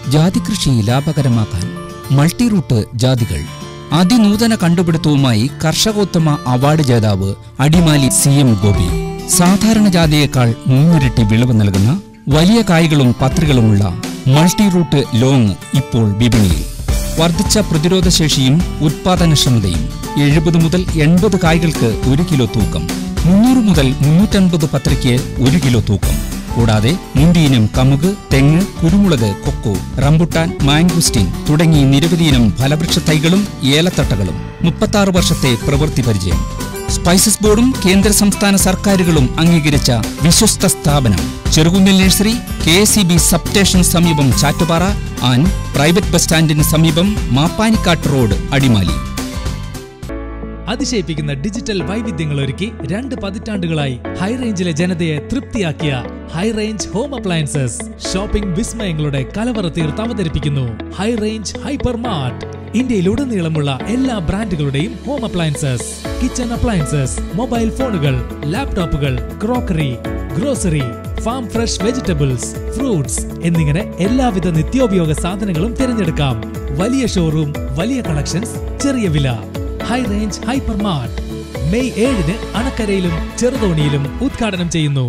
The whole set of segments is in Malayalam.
ജാതി കൃഷി ലാഭകരമാക്കാൻ മൾട്ടി റൂട്ട് ജാതികൾ അതിനൂതന കണ്ടുപിടുത്തവുമായി കർഷകോത്തമ അവാർഡ് ജേതാവ് അടിമാലി സി എം ഗോപി സാധാരണ ജാതിയേക്കാൾ മൂന്നിരട്ടി വിളവ് നൽകുന്ന വലിയ കായ്കളും പത്രികളുമുള്ള മൾട്ടി റൂട്ട് ലോങ് ഇപ്പോൾ വിപണിയിൽ വർദ്ധിച്ച പ്രതിരോധശേഷിയും ഉത്പാദനക്ഷമതയും എഴുപത് മുതൽ എൺപത് കായ്കൾക്ക് ഒരു കിലോ തൂക്കം മുന്നൂറ് മുതൽ മുന്നൂറ്റൻപത് പത്രിക്ക് ഒരു കിലോ തൂക്കം കൂടാതെ മുന്തിയിനം കമുക് തെങ്ങ് കുരുമുളക് കൊക്കോ റംബുട്ടാൻ മാംഗുസ്റ്റിൻ തുടങ്ങി നിരവധിയിനം ഫലവൃക്ഷ തൈകളും ഏലത്തട്ടകളും മുപ്പത്താറ് വർഷത്തെ പ്രവൃത്തി പരിചയം സ്പൈസസ് ബോർഡും കേന്ദ്ര സംസ്ഥാന സർക്കാരുകളും അംഗീകരിച്ച വിശ്വസ്ത സ്ഥാപനം ചെറുകുന്നിൽ nursery K S C B substation സമീപം ചാറ്റുപാറ ആൻഡ് പ്രൈവറ്റ് ബസ് സ്റ്റാൻഡിന് സമീപം മാപ്പാനിക്കാട്ട് റോഡ് അടിമാലി അതിശയിപ്പിക്കുന്ന ഡിജിറ്റൽ വൈവിധ്യങ്ങൾ ഒരുക്കി രണ്ട് പതിറ്റാണ്ടുകളായി ഹൈ റേഞ്ചിലെ ജനതയെ തൃപ്തിയാക്കിയ high range home appliances shopping വിസ്മയങ്ങളുടെ കലവറ തീർത്ത് അവതരിപ്പിക്കുന്നു ഹൈ റേഞ്ച് ഹൈപ്പർ മാർട്ട് ഇന്ത്യയിലുടനീളമുള്ള എല്ലാ ബ്രാൻഡുകളുടെയും home appliances kitchen appliances mobile ഫോണുകൾ ലാപ്ടോപ്പുകൾ crockery grocery farm fresh vegetables fruits എന്നിങ്ങനെ എല്ലാവിധ നിത്യോപയോഗ സാധനങ്ങളും തിരഞ്ഞെടുക്കാം വലിയ ഷോറൂം വലിയ കളക്ഷൻസ് ചെറിയ വില High Range Hyper Mart May ഏഴിന് അണക്കരയിലും ചെറുതോണിയിലും ഉദ്ഘാടനം ചെയ്യുന്നു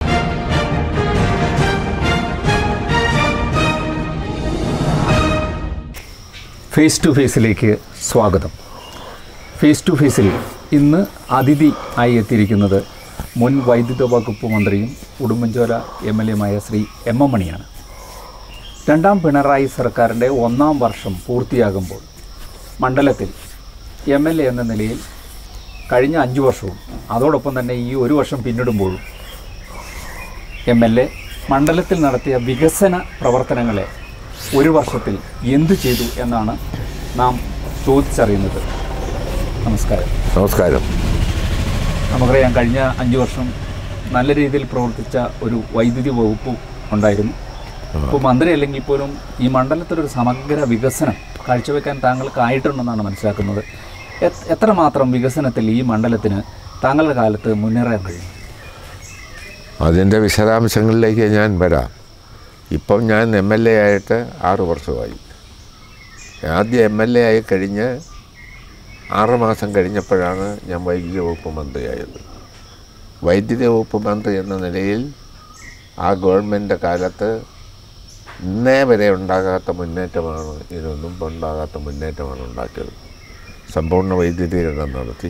ഫേസ് ടു ഫേസിലേക്ക് സ്വാഗതം ഫേസ് ടു ഫേസിൽ ഇന്ന് അതിഥി ആയി എത്തിയിരിക്കുന്നത് മുൻ വൈദ്യുത വകുപ്പ് മന്ത്രിയും ഉടുമ്പൻചോല എം എൽ എമായ ശ്രീ എം എം മണിയാണ് രണ്ടാം പിണറായി സർക്കാരിൻ്റെ ഒന്നാം വർഷം പൂർത്തിയാകുമ്പോൾ മണ്ഡലത്തിൽ എം എൽ എ എന്ന നിലയിൽ കഴിഞ്ഞ അഞ്ച് വർഷവും അതോടൊപ്പം തന്നെ ഈ ഒരു വർഷം പിന്നിടുമ്പോഴും എം എൽ എ മണ്ഡലത്തിൽ നടത്തിയ വികസന പ്രവർത്തനങ്ങളെ ഒരു വർഷത്തിൽ എന്തു ചെയ്തു എന്നാണ് നാം ചോദിച്ചറിയുന്നത് നമസ്കാരം നമസ്കാരം നമുക്കറിയാം കഴിഞ്ഞ അഞ്ച് വർഷം നല്ല രീതിയിൽ പ്രവർത്തിച്ച ഒരു വൈദ്യുതി വകുപ്പ് ഉണ്ടായിരുന്നു ഇപ്പോൾ മന്ത്രി അല്ലെങ്കിൽ പോലും ഈ മണ്ഡലത്തിലൊരു സമഗ്ര വികസനം കാഴ്ചവെക്കാൻ താങ്കൾക്കായിട്ടുണ്ടെന്നാണ് മനസ്സിലാക്കുന്നത് എ- എത്രമാത്രം വികസനത്തിൽ ഈ മണ്ഡലത്തിന് താങ്കളുടെ കാലത്ത് മുന്നേറാൻ കഴിയും അതിൻ്റെ വിശദാംശങ്ങളിലേക്ക് ഞാൻ വരാം ഇപ്പം ഞാൻ എം എൽ എ ആയിട്ട് ആറ് വർഷമായി ആദ്യം എം എൽ എ ആയി കഴിഞ്ഞ് ആറ് മാസം കഴിഞ്ഞപ്പോഴാണ് ഞാൻ വൈദ്യുതി വകുപ്പ് മന്ത്രിയായത് വൈദ്യുതി വകുപ്പ് മന്ത്രി എന്ന നിലയിൽ ആ ഗവൺമെൻറ് കാലത്ത് ഇന്നേ വരെ ഉണ്ടാകാത്ത മുന്നേറ്റമാണ് ഇതിനൊന്നും മുമ്പ് ഉണ്ടാകാത്ത മുന്നേറ്റമാണ് ഉണ്ടാക്കിയത് സമ്പൂർണ്ണ വൈദ്യുതീകരണം നടത്തി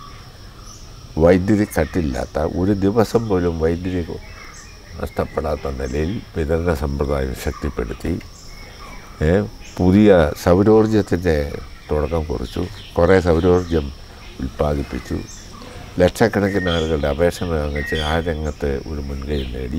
വൈദ്യുതി കട്ടില്ലാത്ത ഒരു ദിവസം പോലും വൈദ്യുതി നഷ്ടപ്പെടാത്ത നിലയിൽ വിതരണ സമ്പ്രദായം ശക്തിപ്പെടുത്തി ഏ, പുതിയ സൗരോർജത്തിൻ്റെ തുടക്കം കുറിച്ചു കുറേ സൗരോർജം ഉൽപ്പാദിപ്പിച്ചു ലക്ഷക്കണക്കിന് ആളുകളുടെ അപേക്ഷ വാങ്ങിച്ച് ആ രംഗത്ത് ഒരു മുൻകൈ നേടി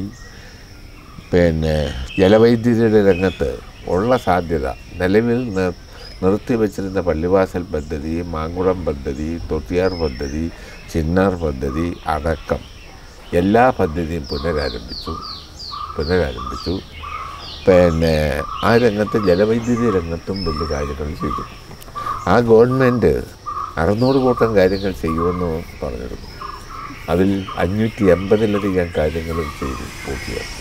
പിന്നെ ജലവൈദ്യുതിയുടെ രംഗത്ത് ഉള്ള സാധ്യത നിലവിൽ നിർ നിർത്തിവെച്ചിരുന്ന പള്ളിവാസൽ പദ്ധതി മാങ്കുളം പദ്ധതി തൊട്ടിയാർ പദ്ധതി ചിന്നാർ പദ്ധതി അടക്കം എല്ലാ പദ്ധതിയും പുനരാരംഭിച്ചു പുനരാരംഭിച്ചു പിന്നെ ആ രംഗത്ത് ജലവൈദ്യുതി രംഗത്തും വലിയ കാര്യങ്ങൾ ചെയ്തു ആ ഗവൺമെൻറ് അറുന്നൂറ് കൂട്ടം കാര്യങ്ങൾ ചെയ്യുമെന്ന് പറഞ്ഞിരുന്നു അതിൽ അഞ്ഞൂറ്റി എൺപതിലധികം കാര്യങ്ങളും ചെയ്തു പൂർത്തിയാക്കി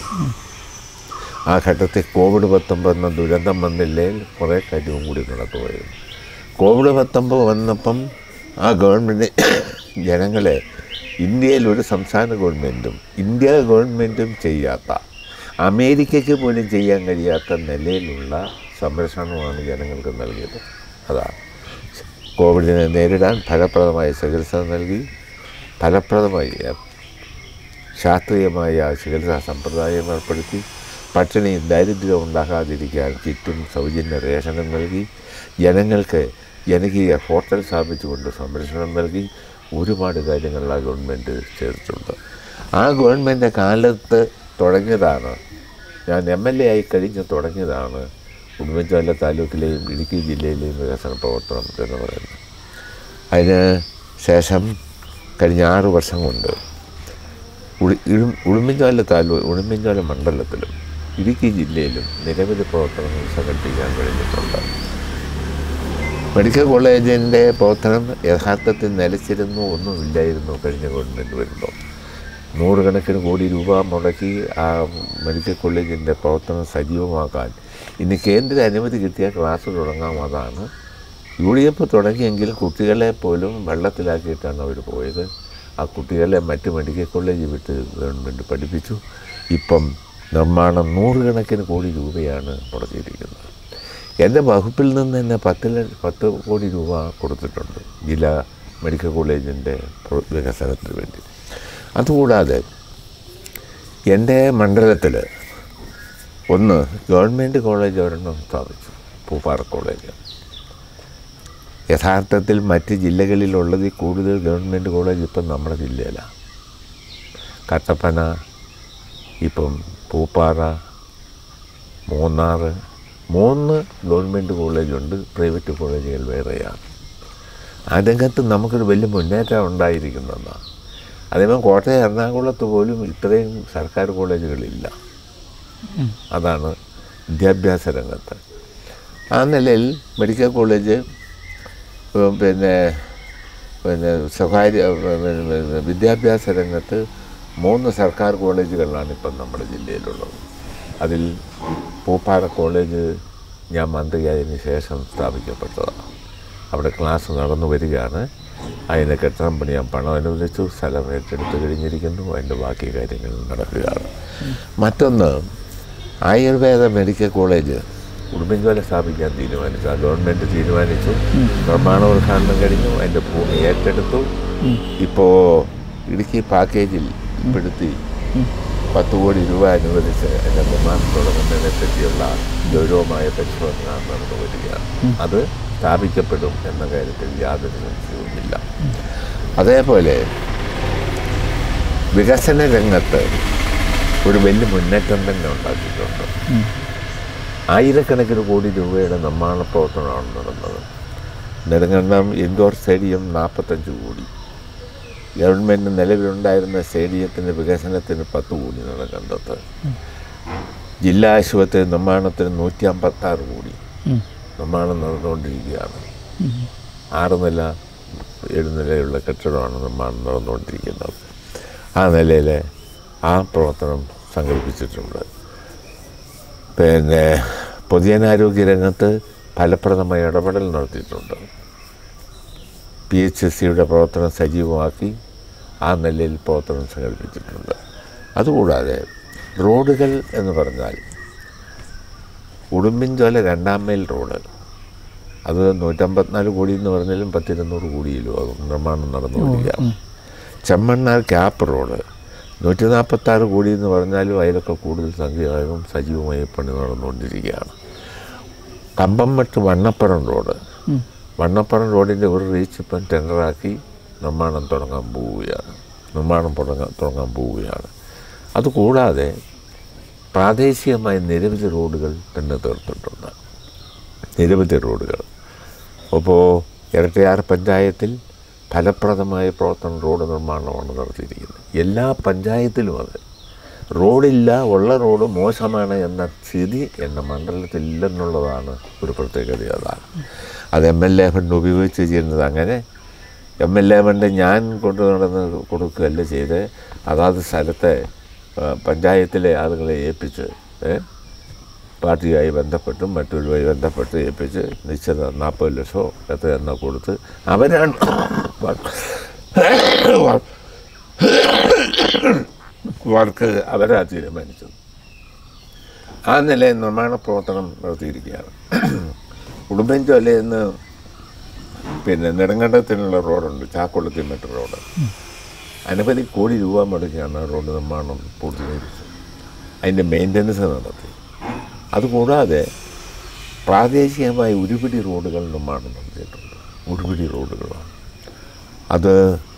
ആ ഘട്ടത്തിൽ കോവിഡ് പത്തൊമ്പത് എന്ന ദുരന്തം വന്നില്ലേ കുറേ കാര്യവും കൂടി നടത്തുമായിരുന്നു കോവിഡ് പത്തൊമ്പത് വന്നപ്പം ആ ഗവൺമെൻറ് ജനങ്ങളെ ഇന്ത്യയിൽ ഒരു സംസ്ഥാന ഗവൺമെൻറ്റും ഇന്ത്യ ഗവൺമെൻറ്റും ചെയ്യാത്ത അമേരിക്കയ്ക്ക് പോലും ചെയ്യാൻ കഴിയാത്ത നിലയിലുള്ള സംരക്ഷണമാണ് ജനങ്ങൾക്ക് നൽകിയത് അതാണ് കോവിഡിനെ നേരിടാൻ ഫലപ്രദമായ ചികിത്സ നൽകി ഫലപ്രദമായി ശാസ്ത്രീയമായ ചികിത്സാ സമ്പ്രദായം ഏർപ്പെടുത്തി പട്ടിണിയും ദാരിദ്ര്യവും ഉണ്ടാകാതിരിക്കാൻ കിറ്റും സൗജന്യ റേഷനും നൽകി ജനങ്ങൾക്ക് ജനകീയ ഹോട്ടൽ സ്ഥാപിച്ചുകൊണ്ട് സംരക്ഷണം നൽകി ഒരുപാട് കാര്യങ്ങൾ ആ ഗവൺമെൻറ് ചെയ്തിട്ടുണ്ട് ആ ഗവൺമെൻറ് കാലത്ത് തുടങ്ങിയതാണ് ഞാൻ എം എൽ എ ആയി കഴിഞ്ഞ് തുടങ്ങിയതാണ് ഉടുമ്പൻചോല താലൂക്കിലെയും ഇടുക്കി ജില്ലയിലെയും വികസന പ്രവർത്തനം എന്ന് പറയുന്നത് അതിന് ശേഷം കഴിഞ്ഞ ആറ് വർഷം കൊണ്ട് ഉളി ഇഴു- ഉടുമ്പൻചോല താലൂക്ക് ഉടുമ്പൻചോല മണ്ഡലത്തിലും ഇടുക്കി ജില്ലയിലും നിരവധി പ്രവർത്തനങ്ങൾ സംഘടിപ്പിക്കാൻ കഴിഞ്ഞിട്ടുണ്ട് മെഡിക്കൽ കോളേജിൻ്റെ പ്രവർത്തനം യഥാർത്ഥത്തിൽ നിലച്ചിരുന്നു ഒന്നുമില്ലായിരുന്നു കഴിഞ്ഞ ഗവൺമെൻറ് വരുമ്പോൾ നൂറുകണക്കിന് കോടി രൂപ മുടക്കി ആ മെഡിക്കൽ കോളേജിൻ്റെ പ്രവർത്തനം സജീവമാക്കാൻ ഇനി കേന്ദ്ര അനുമതി കിട്ടിയ ക്ലാസ് തുടങ്ങാം അതാണ് യു ഡി എഫ് തുടങ്ങിയെങ്കിലും കുട്ടികളെ പോലും വെള്ളത്തിലാക്കിയിട്ടാണ് അവർ പോയത് ആ കുട്ടികളെ മറ്റ് മെഡിക്കൽ കോളേജ് വിട്ട് ഗവൺമെൻറ് പഠിപ്പിച്ചു ഇപ്പം നിർമ്മാണം നൂറുകണക്കിന് കോടി രൂപയാണ് മുടക്കിയിരിക്കുന്നത് എൻ്റെ വകുപ്പിൽ നിന്ന് തന്നെ പത്ത് ല- പത്ത് കോടി രൂപ കൊടുത്തിട്ടുണ്ട് ജില്ലാ മെഡിക്കൽ കോളേജിൻ്റെ പ്ര- വികസനത്തിന് വേണ്ടി അതുകൂടാതെ എൻ്റെ മണ്ഡലത്തിൽ ഒന്ന് ഗവൺമെൻറ് കോളേജ് ഒരെണ്ണം സ്ഥാപിച്ചു പൂപ്പാറ കോളേജ് യഥാർത്ഥത്തിൽ മറ്റ് ജില്ലകളിലുള്ളതിൽ കൂടുതൽ ഗവൺമെൻറ് കോളേജ് ഇപ്പം നമ്മുടെ ജില്ലയിലാണ് കട്ടപ്പന ഇപ്പം പൂപ്പാറ മൂന്നാർ മൂന്ന് ഗവൺമെൻറ് കോളേജുണ്ട് പ്രൈവറ്റ് കോളേജുകൾ വേറെയാണ് ആ രംഗത്ത് നമുക്കൊരു വലിയ മുന്നേറ്റം ഉണ്ടായിരിക്കുന്നതാണ് അതേപോലെ കോട്ടയം എറണാകുളത്ത് പോലും ഇത്രയും സർക്കാർ കോളേജുകളില്ല അതാണ് വിദ്യാഭ്യാസ രംഗത്ത് ആ നിലയിൽ മെഡിക്കൽ കോളേജ് ഉം, പിന്നെ പിന്നെ സ്വകാര്യ പിന്നെ, പിന്നെ വിദ്യാഭ്യാസ രംഗത്ത് മൂന്ന് സർക്കാർ കോളേജുകളാണ് ഇപ്പം നമ്മുടെ ജില്ലയിലുള്ളത് അതിൽ പൂപ്പാറ കോളേജ് ഞാൻ മന്ത്രിയായതിന് ശേഷം സ്ഥാപിക്കപ്പെട്ടതാണ് അവിടെ ക്ലാസ് നടന്നു വരികയാണ് അതിന് കെട്ടിടം പണിയാൻ പണം അനുവദിച്ചു സ്ഥലം ഏറ്റെടുത്ത് കഴിഞ്ഞിരിക്കുന്നു അതിൻ്റെ ബാക്കി കാര്യങ്ങൾ നടക്കുകയാണ് മറ്റൊന്ന് ആയുർവേദ മെഡിക്കൽ കോളേജ് ഉടുമ്പൻചോല സ്ഥാപിക്കാൻ തീരുമാനിച്ചു ആ ഗവൺമെൻറ് തീരുമാനിച്ചു നിർമ്മാണോദ്ഘാടനം കഴിഞ്ഞു അതിൻ്റെ ഭൂമി ഏറ്റെടുത്തു ഇപ്പോൾ ഇടുക്കി പാക്കേജിൽ പെടുത്തി പത്ത് കോടി രൂപ അനുവദിച്ച് അതിൻ്റെ നിർമ്മാണം തുടങ്ങുന്നതിനെ പറ്റിയുള്ള ഗൗരവമായ പരിശോധന നടന്നു വരികയാണ് അത് സ്ഥാപിക്കപ്പെടും എന്ന കാര്യത്തിൽ യാതൊരു സംശയവുമില്ല അതേപോലെ വികസന രംഗത്ത് ഒരു വലിയ മുന്നേറ്റം തന്നെ ഉണ്ടാക്കിയിട്ടുണ്ട് ആയിരക്കണക്കിന് കോടി രൂപയുടെ നിർമ്മാണ പ്രവർത്തനമാണ് നടന്നത് നെടുങ്കണ്ടം ഇൻഡോർ സ്റ്റേഡിയം നാൽപ്പത്തഞ്ച് കോടി ഗവൺമെൻറ് നിലവിലുണ്ടായിരുന്ന സ്റ്റേഡിയത്തിൻ്റെ വികസനത്തിന് പത്ത് കോടി നെടുങ്കണ്ടത്ത് ജില്ലാ ആശുപത്രി നിർമ്മാണത്തിന് നൂറ്റി അമ്പത്താറ് കോടി നിർമ്മാണം നടന്നുകൊണ്ടിരിക്കുകയാണ് ആറ് നില ഏഴ് നിലയുള്ള കെട്ടിടമാണ് നിർമ്മാണം നടന്നുകൊണ്ടിരിക്കുന്നത് ആ നിലയിൽ ആ പ്രവർത്തനം സംഘടിപ്പിച്ചിട്ടുണ്ട് പിന്നെ പൊതുജനാരോഗ്യ രംഗത്ത് ഫലപ്രദമായ ഇടപെടൽ നടത്തിയിട്ടുണ്ട് പി എച്ച് എസ് സിയുടെ പ്രവർത്തനം സജീവമാക്കി ആ നിലയിൽ പ്രവർത്തനം സംഘടിപ്പിച്ചിട്ടുണ്ട് അതുകൂടാതെ റോഡുകൾ എന്ന് പറഞ്ഞാൽ ഉടുമ്പിൻചോല രണ്ടാം മൈൽ റോഡ് അത് നൂറ്റമ്പത്തിനാല് കോടി എന്ന് പറഞ്ഞാലും പത്തിരുന്നൂറ് കോടിയിലും ആകും നിർമ്മാണം നടന്നു വരികയാണ് ചെമ്മണ്ണാർ ക്യാപ്പ് റോഡ് നൂറ്റി നാൽപ്പത്താറ് കോടി എന്ന് പറഞ്ഞാലും അതിലൊക്കെ കൂടുതൽ സംഖ്യയാകും സജീവമായി പണി നടന്നുകൊണ്ടിരിക്കുകയാണ് കമ്പംമട്ട് വണ്ണപ്പുറം റോഡ് വണ്ണപ്പുറം റോഡിൻ്റെ ഒരു റീച്ച് ഇപ്പം ടെൻഡറാക്കി നിർമ്മാണം തുടങ്ങാൻ പോവുകയാണ് നിർമ്മാണം തുടങ്ങാൻ തുടങ്ങാൻ പോവുകയാണ് അതുകൂടാതെ പ്രാദേശികമായ നിരവധി റോഡുകൾ തന്നെ തീർത്തിട്ടുണ്ട് നിരവധി റോഡുകൾ അപ്പോൾ ഇരട്ടയാർ പഞ്ചായത്തിൽ ഫലപ്രദമായ പ്രവർത്തനം റോഡ് നിർമ്മാണമാണ് നടത്തിയിരിക്കുന്നത് എല്ലാ പഞ്ചായത്തിലും അത് റോഡില്ല ഉള്ള റോഡ് മോശമാണ് എന്ന സ്ഥിതി എൻ്റെ മണ്ഡലത്തിൽ ഇല്ലെന്നുള്ളതാണ് ഒരു പ്രത്യേകത അതാണ് അത് എം എൽ എ ഫണ്ട് ഉപയോഗിച്ച് ചെയ്യുന്നത് അങ്ങനെ എം എൽ എ ഫണ്ട് ഞാൻ കൊണ്ടു നടന്ന് കൊടുക്കുകയല്ല ചെയ്ത് അതാത് സ്ഥലത്തെ ആ, പഞ്ചായത്തിലെ ആളുകളെ ഏൽപ്പിച്ച് ഏ, പാർട്ടിയായി ബന്ധപ്പെട്ടും മറ്റുള്ളവരുമായി ബന്ധപ്പെട്ട് ഏൽപ്പിച്ച് നിശ്ചിത നാൽപ്പത് ലക്ഷമോ എത്ര എണ്ണ കൊടുത്ത് അവരാണ് വർക്ക് അവരാ തീരുമാനിച്ചത് ആ നിലയിൽ നിർമ്മാണ പ്രവർത്തനം നടത്തിയിരിക്കുകയാണ് ഉടുമ്പൻചോലയിൽ നിന്ന് പിന്നെ നെടുങ്കണ്ടത്തിനുള്ള റോഡുണ്ട് ചാക്കൊളുത്തി മെട്രോ റോഡ് അനവധി കോടി രൂപ മുടക്കിയാണ് ആ റോഡ് നിർമ്മാണം പൂർത്തീകരിച്ചത് അതിൻ്റെ മെയിൻ്റനൻസ് നടത്തി അതുകൂടാതെ പ്രാദേശികമായ ഒരുപിടി റോഡുകൾ നിർമ്മാണം നടത്തിയിട്ടുണ്ട് ഒരുപിടി റോഡുകളാണ് അത്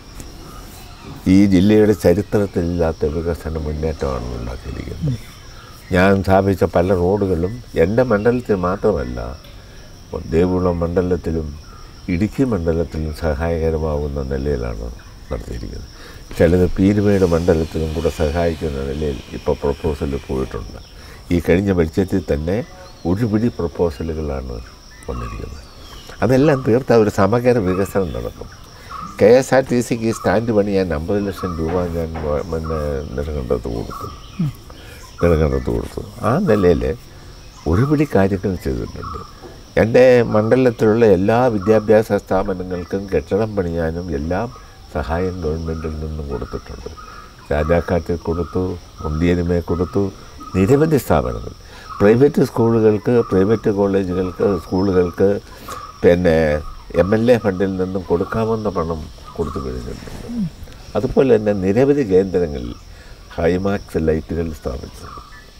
ഈ ജില്ലയുടെ ചരിത്രത്തിലില്ലാത്ത വികസന മുന്നേറ്റമാണ് ഉണ്ടാക്കിയിരിക്കുന്നത് ഞാൻ സ്ഥാപിച്ച പല റോഡുകളും എൻ്റെ മണ്ഡലത്തിൽ മാത്രമല്ല ദേവികുളം മണ്ഡലത്തിലും ഇടുക്കി മണ്ഡലത്തിലും സഹായകരമാകുന്ന നിലയിലാണ് നടത്തിയിരിക്കുന്നത് ചിലത് പീരുമേട് മണ്ഡലത്തിലും കൂടെ സഹായിക്കുന്ന നിലയിൽ ഇപ്പോൾ പ്രപ്പോസൽ പോയിട്ടുണ്ട് ഈ കഴിഞ്ഞ ബഡ്ജറ്റിൽ തന്നെ ഒരുപിടി പ്രപ്പോസലുകളാണ് വന്നിരിക്കുന്നത് അതെല്ലാം തീർത്ത ഒരു സമഗ്ര വികസനം നടക്കും കെ എസ് ആർ ടി സിക്ക് സ്റ്റാൻഡ് പണിയാൻ അമ്പത് ലക്ഷം രൂപ ഞാൻ വ- പിന്നെ നെടുങ്കണ്ടത്ത് കൊടുത്തു നെടുങ്കണ്ടത്ത് കൊടുത്തു ആ നിലയിൽ ഒരുപിടി കാര്യങ്ങൾ ചെയ്തിട്ടുണ്ട് എൻ്റെ മണ്ഡലത്തിലുള്ള എല്ലാ വിദ്യാഭ്യാസ സ്ഥാപനങ്ങൾക്കും കെട്ടിടം പണിയാനും എല്ലാം സഹായം ഗവൺമെൻറ്റിൽ നിന്നും കൊടുത്തിട്ടുണ്ട് രാജാക്കാട്ടിൽ കൊടുത്തു മുണ്ടിയനുമേ കൊടുത്തു നിരവധി സ്ഥാപനങ്ങൾ പ്രൈവറ്റ് സ്കൂളുകൾക്ക് പ്രൈവറ്റ് കോളേജുകൾക്ക് സ്കൂളുകൾക്ക് പിന്നെ എം എൽ എ ഫണ്ടിൽ നിന്നും കൊടുക്കാവുന്ന പണം കൊടുത്തു കഴിഞ്ഞിട്ടുണ്ട് അതുപോലെ തന്നെ നിരവധി കേന്ദ്രങ്ങളിൽ ഹൈമാക്സ് ലൈറ്റുകൾ സ്ഥാപിച്ചു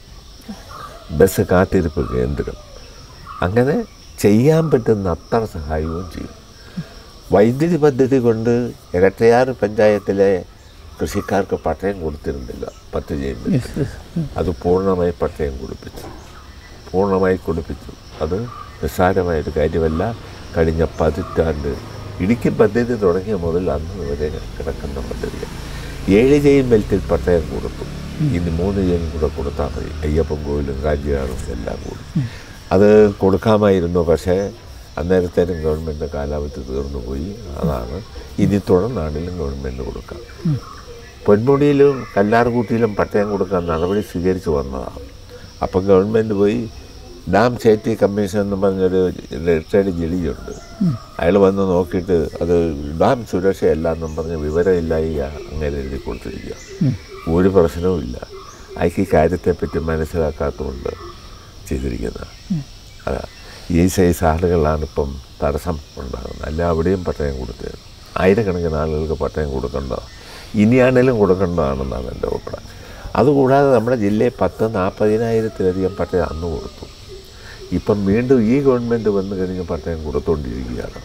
ബസ് കാത്തിരിപ്പ് കേന്ദ്രം അങ്ങനെ ചെയ്യാൻ പറ്റുന്ന അത്ര സഹായവും ചെയ്യും വൈദ്യുതി പദ്ധതി കൊണ്ട് ഇരട്ടയാർ പഞ്ചായത്തിലെ കൃഷിക്കാർക്ക് പട്ടയം കൊടുത്തിരുന്നില്ല പത്ത് ചെയ്യുമ്പോൾ അത് പൂർണ്ണമായി പട്ടയം കൊടുപ്പിച്ചു പൂർണ്ണമായി കൊടുപ്പിച്ചു അത് നിസ്സാരമായൊരു കാര്യമല്ല കഴിഞ്ഞ പതിറ്റാണ്ട് ഇടുക്കി പദ്ധതി തുടങ്ങിയ മുതൽ അന്ന് വരെ കിടക്കുന്ന പദ്ധതിയാണ് ഏഴ് ജെയിൻ ബെൽറ്റിൽ പട്ടയം കൊടുത്തു ഇനി മൂന്ന് ജെയിൻ കൂടെ കൊടുത്താൽ മതി അയ്യപ്പൻ കോവിലും കാഞ്ചിയാറും എല്ലാം കൂടി അത് കൊടുക്കാമായിരുന്നു പക്ഷേ അന്നേരത്തേനും ഗവൺമെൻറ് കാലാവധി തീർന്നു പോയി അതാണ് ഇനി തുടർന്നാണെങ്കിലും ഗവൺമെൻറ് കൊടുക്കാം പൊന്മുടിയിലും കല്ലാർകൂട്ടിയിലും പട്ടയം കൊടുക്കാൻ നടപടി സ്വീകരിച്ചു വന്നതാണ് അപ്പം ഗവൺമെൻറ് പോയി ഡാം സേഫ്റ്റി കമ്മീഷൻ എന്ന് പറഞ്ഞൊരു റിട്ടയർഡ് ജഡ്ജിയുണ്ട് അയാൾ വന്ന് നോക്കിയിട്ട് അത് ഡാം സുരക്ഷയല്ല എന്നും പറഞ്ഞ് വിവരമില്ലായിക അങ്ങനെ എഴുതി കൊടുത്തിരിക്കുക ഒരു പ്രശ്നവും ഇല്ല അയാൾക്ക് ഈ കാര്യത്തെപ്പറ്റി മനസ്സിലാക്കാത്തതുകൊണ്ട് ചെയ്തിരിക്കുന്നത് അതാ ഈ സൈസ് ആളുകളാണ് ഇപ്പം തടസ്സം ഉണ്ടാകുന്നത് അല്ല അവിടെയും പട്ടയം കൊടുത്തത് ആയിരക്കണക്കിന് ആളുകൾക്ക് പട്ടയം കൊടുക്കേണ്ടതാണ് ഇനിയാണേലും കൊടുക്കേണ്ടതാണെന്നാണ് എൻ്റെ അഭിപ്രായം അതുകൂടാതെ നമ്മുടെ ജില്ലയിൽ പത്ത് നാൽപ്പതിനായിരത്തിലധികം പട്ടയം അന്ന് കൊടുത്തു ഇപ്പം വീണ്ടും ഈ ഗവൺമെൻറ് വന്നു കഴിഞ്ഞ് പട്ടയം കൊടുത്തുകൊണ്ടിരിക്കുകയാണ്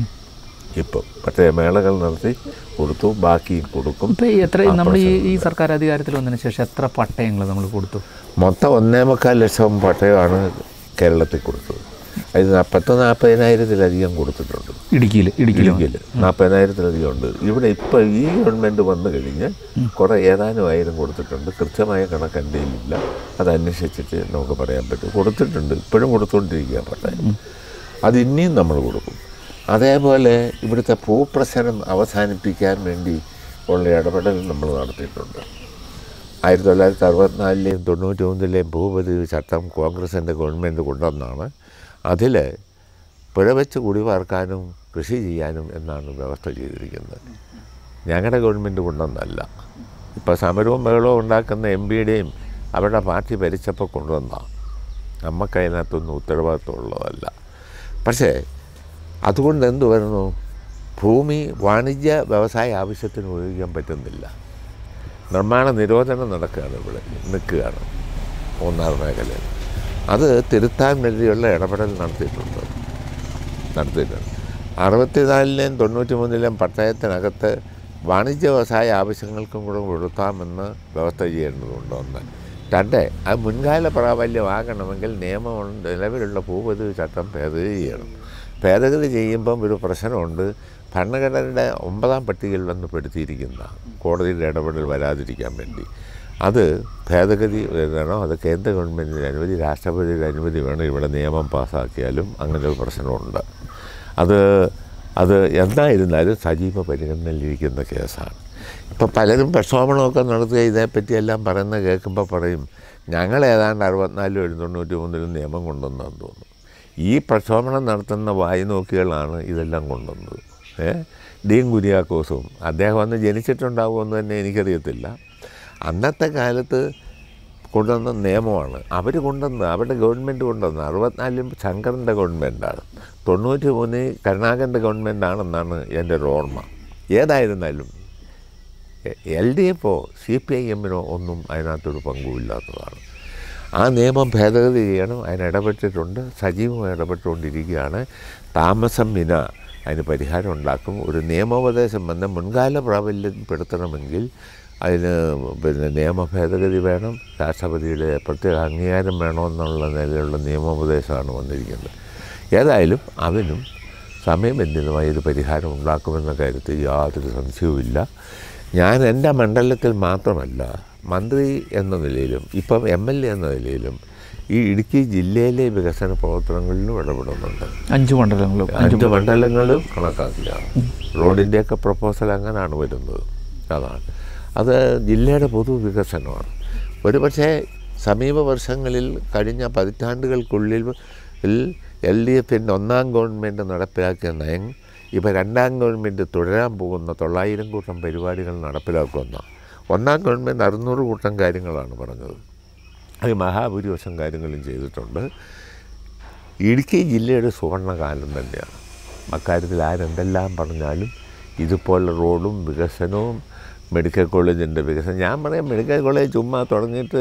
ഇപ്പം പട്ടയ മേളകൾ നടത്തി കൊടുത്തു ബാക്കിയും കൊടുക്കും ഇപ്പം എത്ര നമ്മൾ ഈ ഈ സർക്കാർ അധികാരത്തിൽ വന്നതിന് ശേഷം എത്ര പട്ടയങ്ങൾ നമ്മൾ കൊടുത്തു മൊത്തം ഒന്നേ മുക്കാൽ ലക്ഷം പട്ടയമാണ് കേരളത്തിൽ കൊടുത്തത് അതിൽ ന- പത്ത് നാൽപ്പതിനായിരത്തിലധികം കൊടുത്തിട്ടുണ്ട് ഇടുക്കിയിൽ ഇടുക്കിയിൽ ഇടുക്കിയിൽ നാൽപ്പതിനായിരത്തിലധികം ഉണ്ട് ഇവിടെ ഇപ്പോൾ ഈ ഗവൺമെൻറ് വന്നു കഴിഞ്ഞ് കുറേ ഏതാനും ആയിരം കൊടുത്തിട്ടുണ്ട് കൃത്യമായ കണക്ക് എൻ്റെ കയ്യിലില്ല അത് അന്വേഷിച്ചിട്ട് നമുക്ക് പറയാൻ പറ്റും കൊടുത്തിട്ടുണ്ട് ഇപ്പോഴും കൊടുത്തുകൊണ്ടിരിക്കുക പട്ടയം അത് ഇനിയും നമ്മൾ കൊടുക്കും അതേപോലെ ഇവിടുത്തെ ഭൂപ്രശ്നം അവസാനിപ്പിക്കാൻ വേണ്ടി ഉള്ള ഇടപെടൽ നമ്മൾ നടത്തിയിട്ടുണ്ട് ആയിരത്തി തൊള്ളായിരത്തി അറുപത്തിനാലിലെയും തൊണ്ണൂറ്റി മൂന്നിലെയും ഭൂപതിവ് ചട്ടം കോൺഗ്രസിൻ്റെ ഗവൺമെൻറ് കൊണ്ടുവന്നാണ് അതിൽ പുഴവെച്ച് കുടിവാർക്കാനും കൃഷി ചെയ്യാനും എന്നാണ് വ്യവസ്ഥ ചെയ്തിരിക്കുന്നത് ഞങ്ങളുടെ ഗവൺമെൻറ് കൊണ്ടുവന്നല്ല ഇപ്പോൾ സമരവും ബഹളവും ഉണ്ടാക്കുന്ന എം പിയുടെയും അവരുടെ പാർട്ടി ഭരിച്ചപ്പോൾ കൊണ്ടുവന്നതാണ് നമുക്ക് അതിനകത്തൊന്നും ഉത്തരവാദിത്വമുള്ളതല്ല പക്ഷേ അതുകൊണ്ട് എന്ത് വരുന്നു ഭൂമി വാണിജ്യ വ്യവസായ ആവശ്യത്തിന് ഉപയോഗിക്കാൻ പറ്റുന്നില്ല നിർമ്മാണ നിരോധനം നടക്കുകയാണ് ഇവിടെ നിൽക്കുകയാണ് മൂന്നാർ മേഖലയിൽ അത് തിരുത്താൻ വേണ്ടിയുള്ള ഇടപെടൽ നടത്തിയിട്ടുണ്ട് നടത്തിയിട്ടുണ്ട് അറുപത്തിനാലിലെയും തൊണ്ണൂറ്റി മൂന്നിലെയും പട്ടയത്തിനകത്ത് വാണിജ്യ വ്യവസായ ആവശ്യങ്ങൾക്കും കൂടെ കൊടുക്കാമെന്ന് വ്യവസ്ഥ ചെയ്യേണ്ടതുണ്ട് ഒന്ന് രണ്ട് അത് മുൻകാല പ്രാബല്യമാകണമെങ്കിൽ നിയമം നിലവിലുള്ള ഭൂപതിവ് ചട്ടം ഭേദഗതി ചെയ്യണം ഭേദഗതി ചെയ്യുമ്പം ഒരു പ്രശ്നമുണ്ട് ഭരണഘടനയുടെ ഒമ്പതാം പട്ടികയിൽ വന്ന് പെടുത്തിയിരിക്കുന്ന കോടതിയുടെ ഇടപെടൽ വരാതിരിക്കാൻ വേണ്ടി അത് ഭേദഗതി വേണം അത് കേന്ദ്ര ഗവൺമെൻറ്റിൻ്റെ അനുമതി രാഷ്ട്രപതിയുടെ അനുമതി വേണം ഇവിടെ നിയമം പാസ്സാക്കിയാലും അങ്ങനെ ഒരു പ്രശ്നമുണ്ട് അത് അത് എന്തായിരുന്നാലും സജീവ പരിഗണനയിലിരിക്കുന്ന കേസാണ് ഇപ്പം പലരും പ്രക്ഷോഭണമൊക്കെ നടത്തുക ഇതേപ്പറ്റിയെല്ലാം പറയുന്നത് കേൾക്കുമ്പോൾ പറയും ഞങ്ങൾ ഏതാണ്ട് അറുപത്തിനാലും എഴുന്നൂറ്റി മൂന്നിലും നിയമം കൊണ്ടുവന്നതെന്ന് തോന്നുന്നു ഈ പ്രക്ഷോഭണം നടത്തുന്ന വായുനോക്കികളാണ് ഇതെല്ലാം കൊണ്ടുവന്നത് ഏ ഡീൻ കുര്യാക്കോസും അദ്ദേഹം അന്ന് ജനിച്ചിട്ടുണ്ടാകുമെന്ന് തന്നെ എനിക്കറിയത്തില്ല അന്നത്തെ കാലത്ത് കൊണ്ടുവന്ന നിയമമാണ് അവർ കൊണ്ടുവന്ന് അവരുടെ ഗവൺമെൻറ് കൊണ്ടുവന്ന് അറുപത്തിനാലിലും ശങ്കറിൻ്റെ ഗവൺമെൻറ്റാണ് തൊണ്ണൂറ്റി മൂന്നിൽ കരുണാകരൻ്റെ ഗവൺമെൻറ്റാണെന്നാണ് എൻ്റെ ഒരു ഓർമ്മ ഏതായിരുന്നാലും എൽ ഡി എഫോ സി പി ഐ എമ്മിനോ ഒന്നും അതിനകത്തൊരു പങ്കുമില്ലാത്തതാണ് ആ നിയമം ഭേദഗതി ചെയ്യണം അതിന് ഇടപെട്ടിട്ടുണ്ട് സജീവമായി ഇടപെട്ടുകൊണ്ടിരിക്കുകയാണ് താമസം വിന അതിന് പരിഹാരം ഉണ്ടാക്കും ഒരു നിയമോപദേശം വന്ന് മുൻകാല പ്രാബല്യപ്പെടുത്തണമെങ്കിൽ അതിന് പിന്നെ നിയമ ഭേദഗതി വേണം രാഷ്ട്രപതിയുടെ പ്രത്യേക അംഗീകാരം വേണമെന്നുള്ള നിലയിലുള്ള നിയമോപദേശമാണ് വന്നിരിക്കുന്നത് ഏതായാലും അതിനും സമയബന്ധിതമായി ഒരു പരിഹാരം ഉണ്ടാക്കുമെന്ന കാര്യത്തിൽ യാതൊരു സംശയവുമില്ല ഞാൻ എൻ്റെ മണ്ഡലത്തിൽ മാത്രമല്ല മന്ത്രി എന്ന നിലയിലും ഇപ്പം എം എൽ എ എന്ന നിലയിലും ഈ ഇടുക്കി ജില്ലയിലെ വികസന പ്രവർത്തനങ്ങളിലും ഇടപെടുന്നുണ്ട് അഞ്ച് മണ്ഡലങ്ങളും അഞ്ച് മണ്ഡലങ്ങളും കണക്കാക്കിയാണ് റോഡിൻ്റെയൊക്കെ പ്രപ്പോസൽ അങ്ങനെയാണ് വരുന്നത് അതാണ് അത് ജില്ലയുടെ പൊതു വികസനമാണ് ഒരു പക്ഷേ സമീപ വർഷങ്ങളിൽ കഴിഞ്ഞ പതിറ്റാണ്ടുകൾക്കുള്ളിൽ എൽ ഡി എഫിൻ്റെ ഒന്നാം ഗവൺമെൻറ് നടപ്പിലാക്കിയ നയം ഇപ്പോൾ രണ്ടാം ഗവൺമെൻറ് തുടരാൻ പോകുന്ന തൊള്ളായിരം കൂട്ടം പരിപാടികൾ നടപ്പിലാക്കുന്ന ഒന്നാം ഗവൺമെൻറ് അറുന്നൂറ് കൂട്ടം കാര്യങ്ങളാണ് പറഞ്ഞത് അത് മഹാഭൂരിപക്ഷം കാര്യങ്ങളും ചെയ്തിട്ടുണ്ട് ഇടുക്കി ജില്ലയുടെ സുവർണകാലം തന്നെയാണ് അക്കാര്യത്തിൽ ആരെന്തെല്ലാം പറഞ്ഞാലും ഇതുപോലെ റോഡും വികസനവും മെഡിക്കൽ കോളേജിൻ്റെ വികസനം ഞാൻ പറയാം മെഡിക്കൽ കോളേജ് ചുമ്മാ തുടങ്ങിയിട്ട്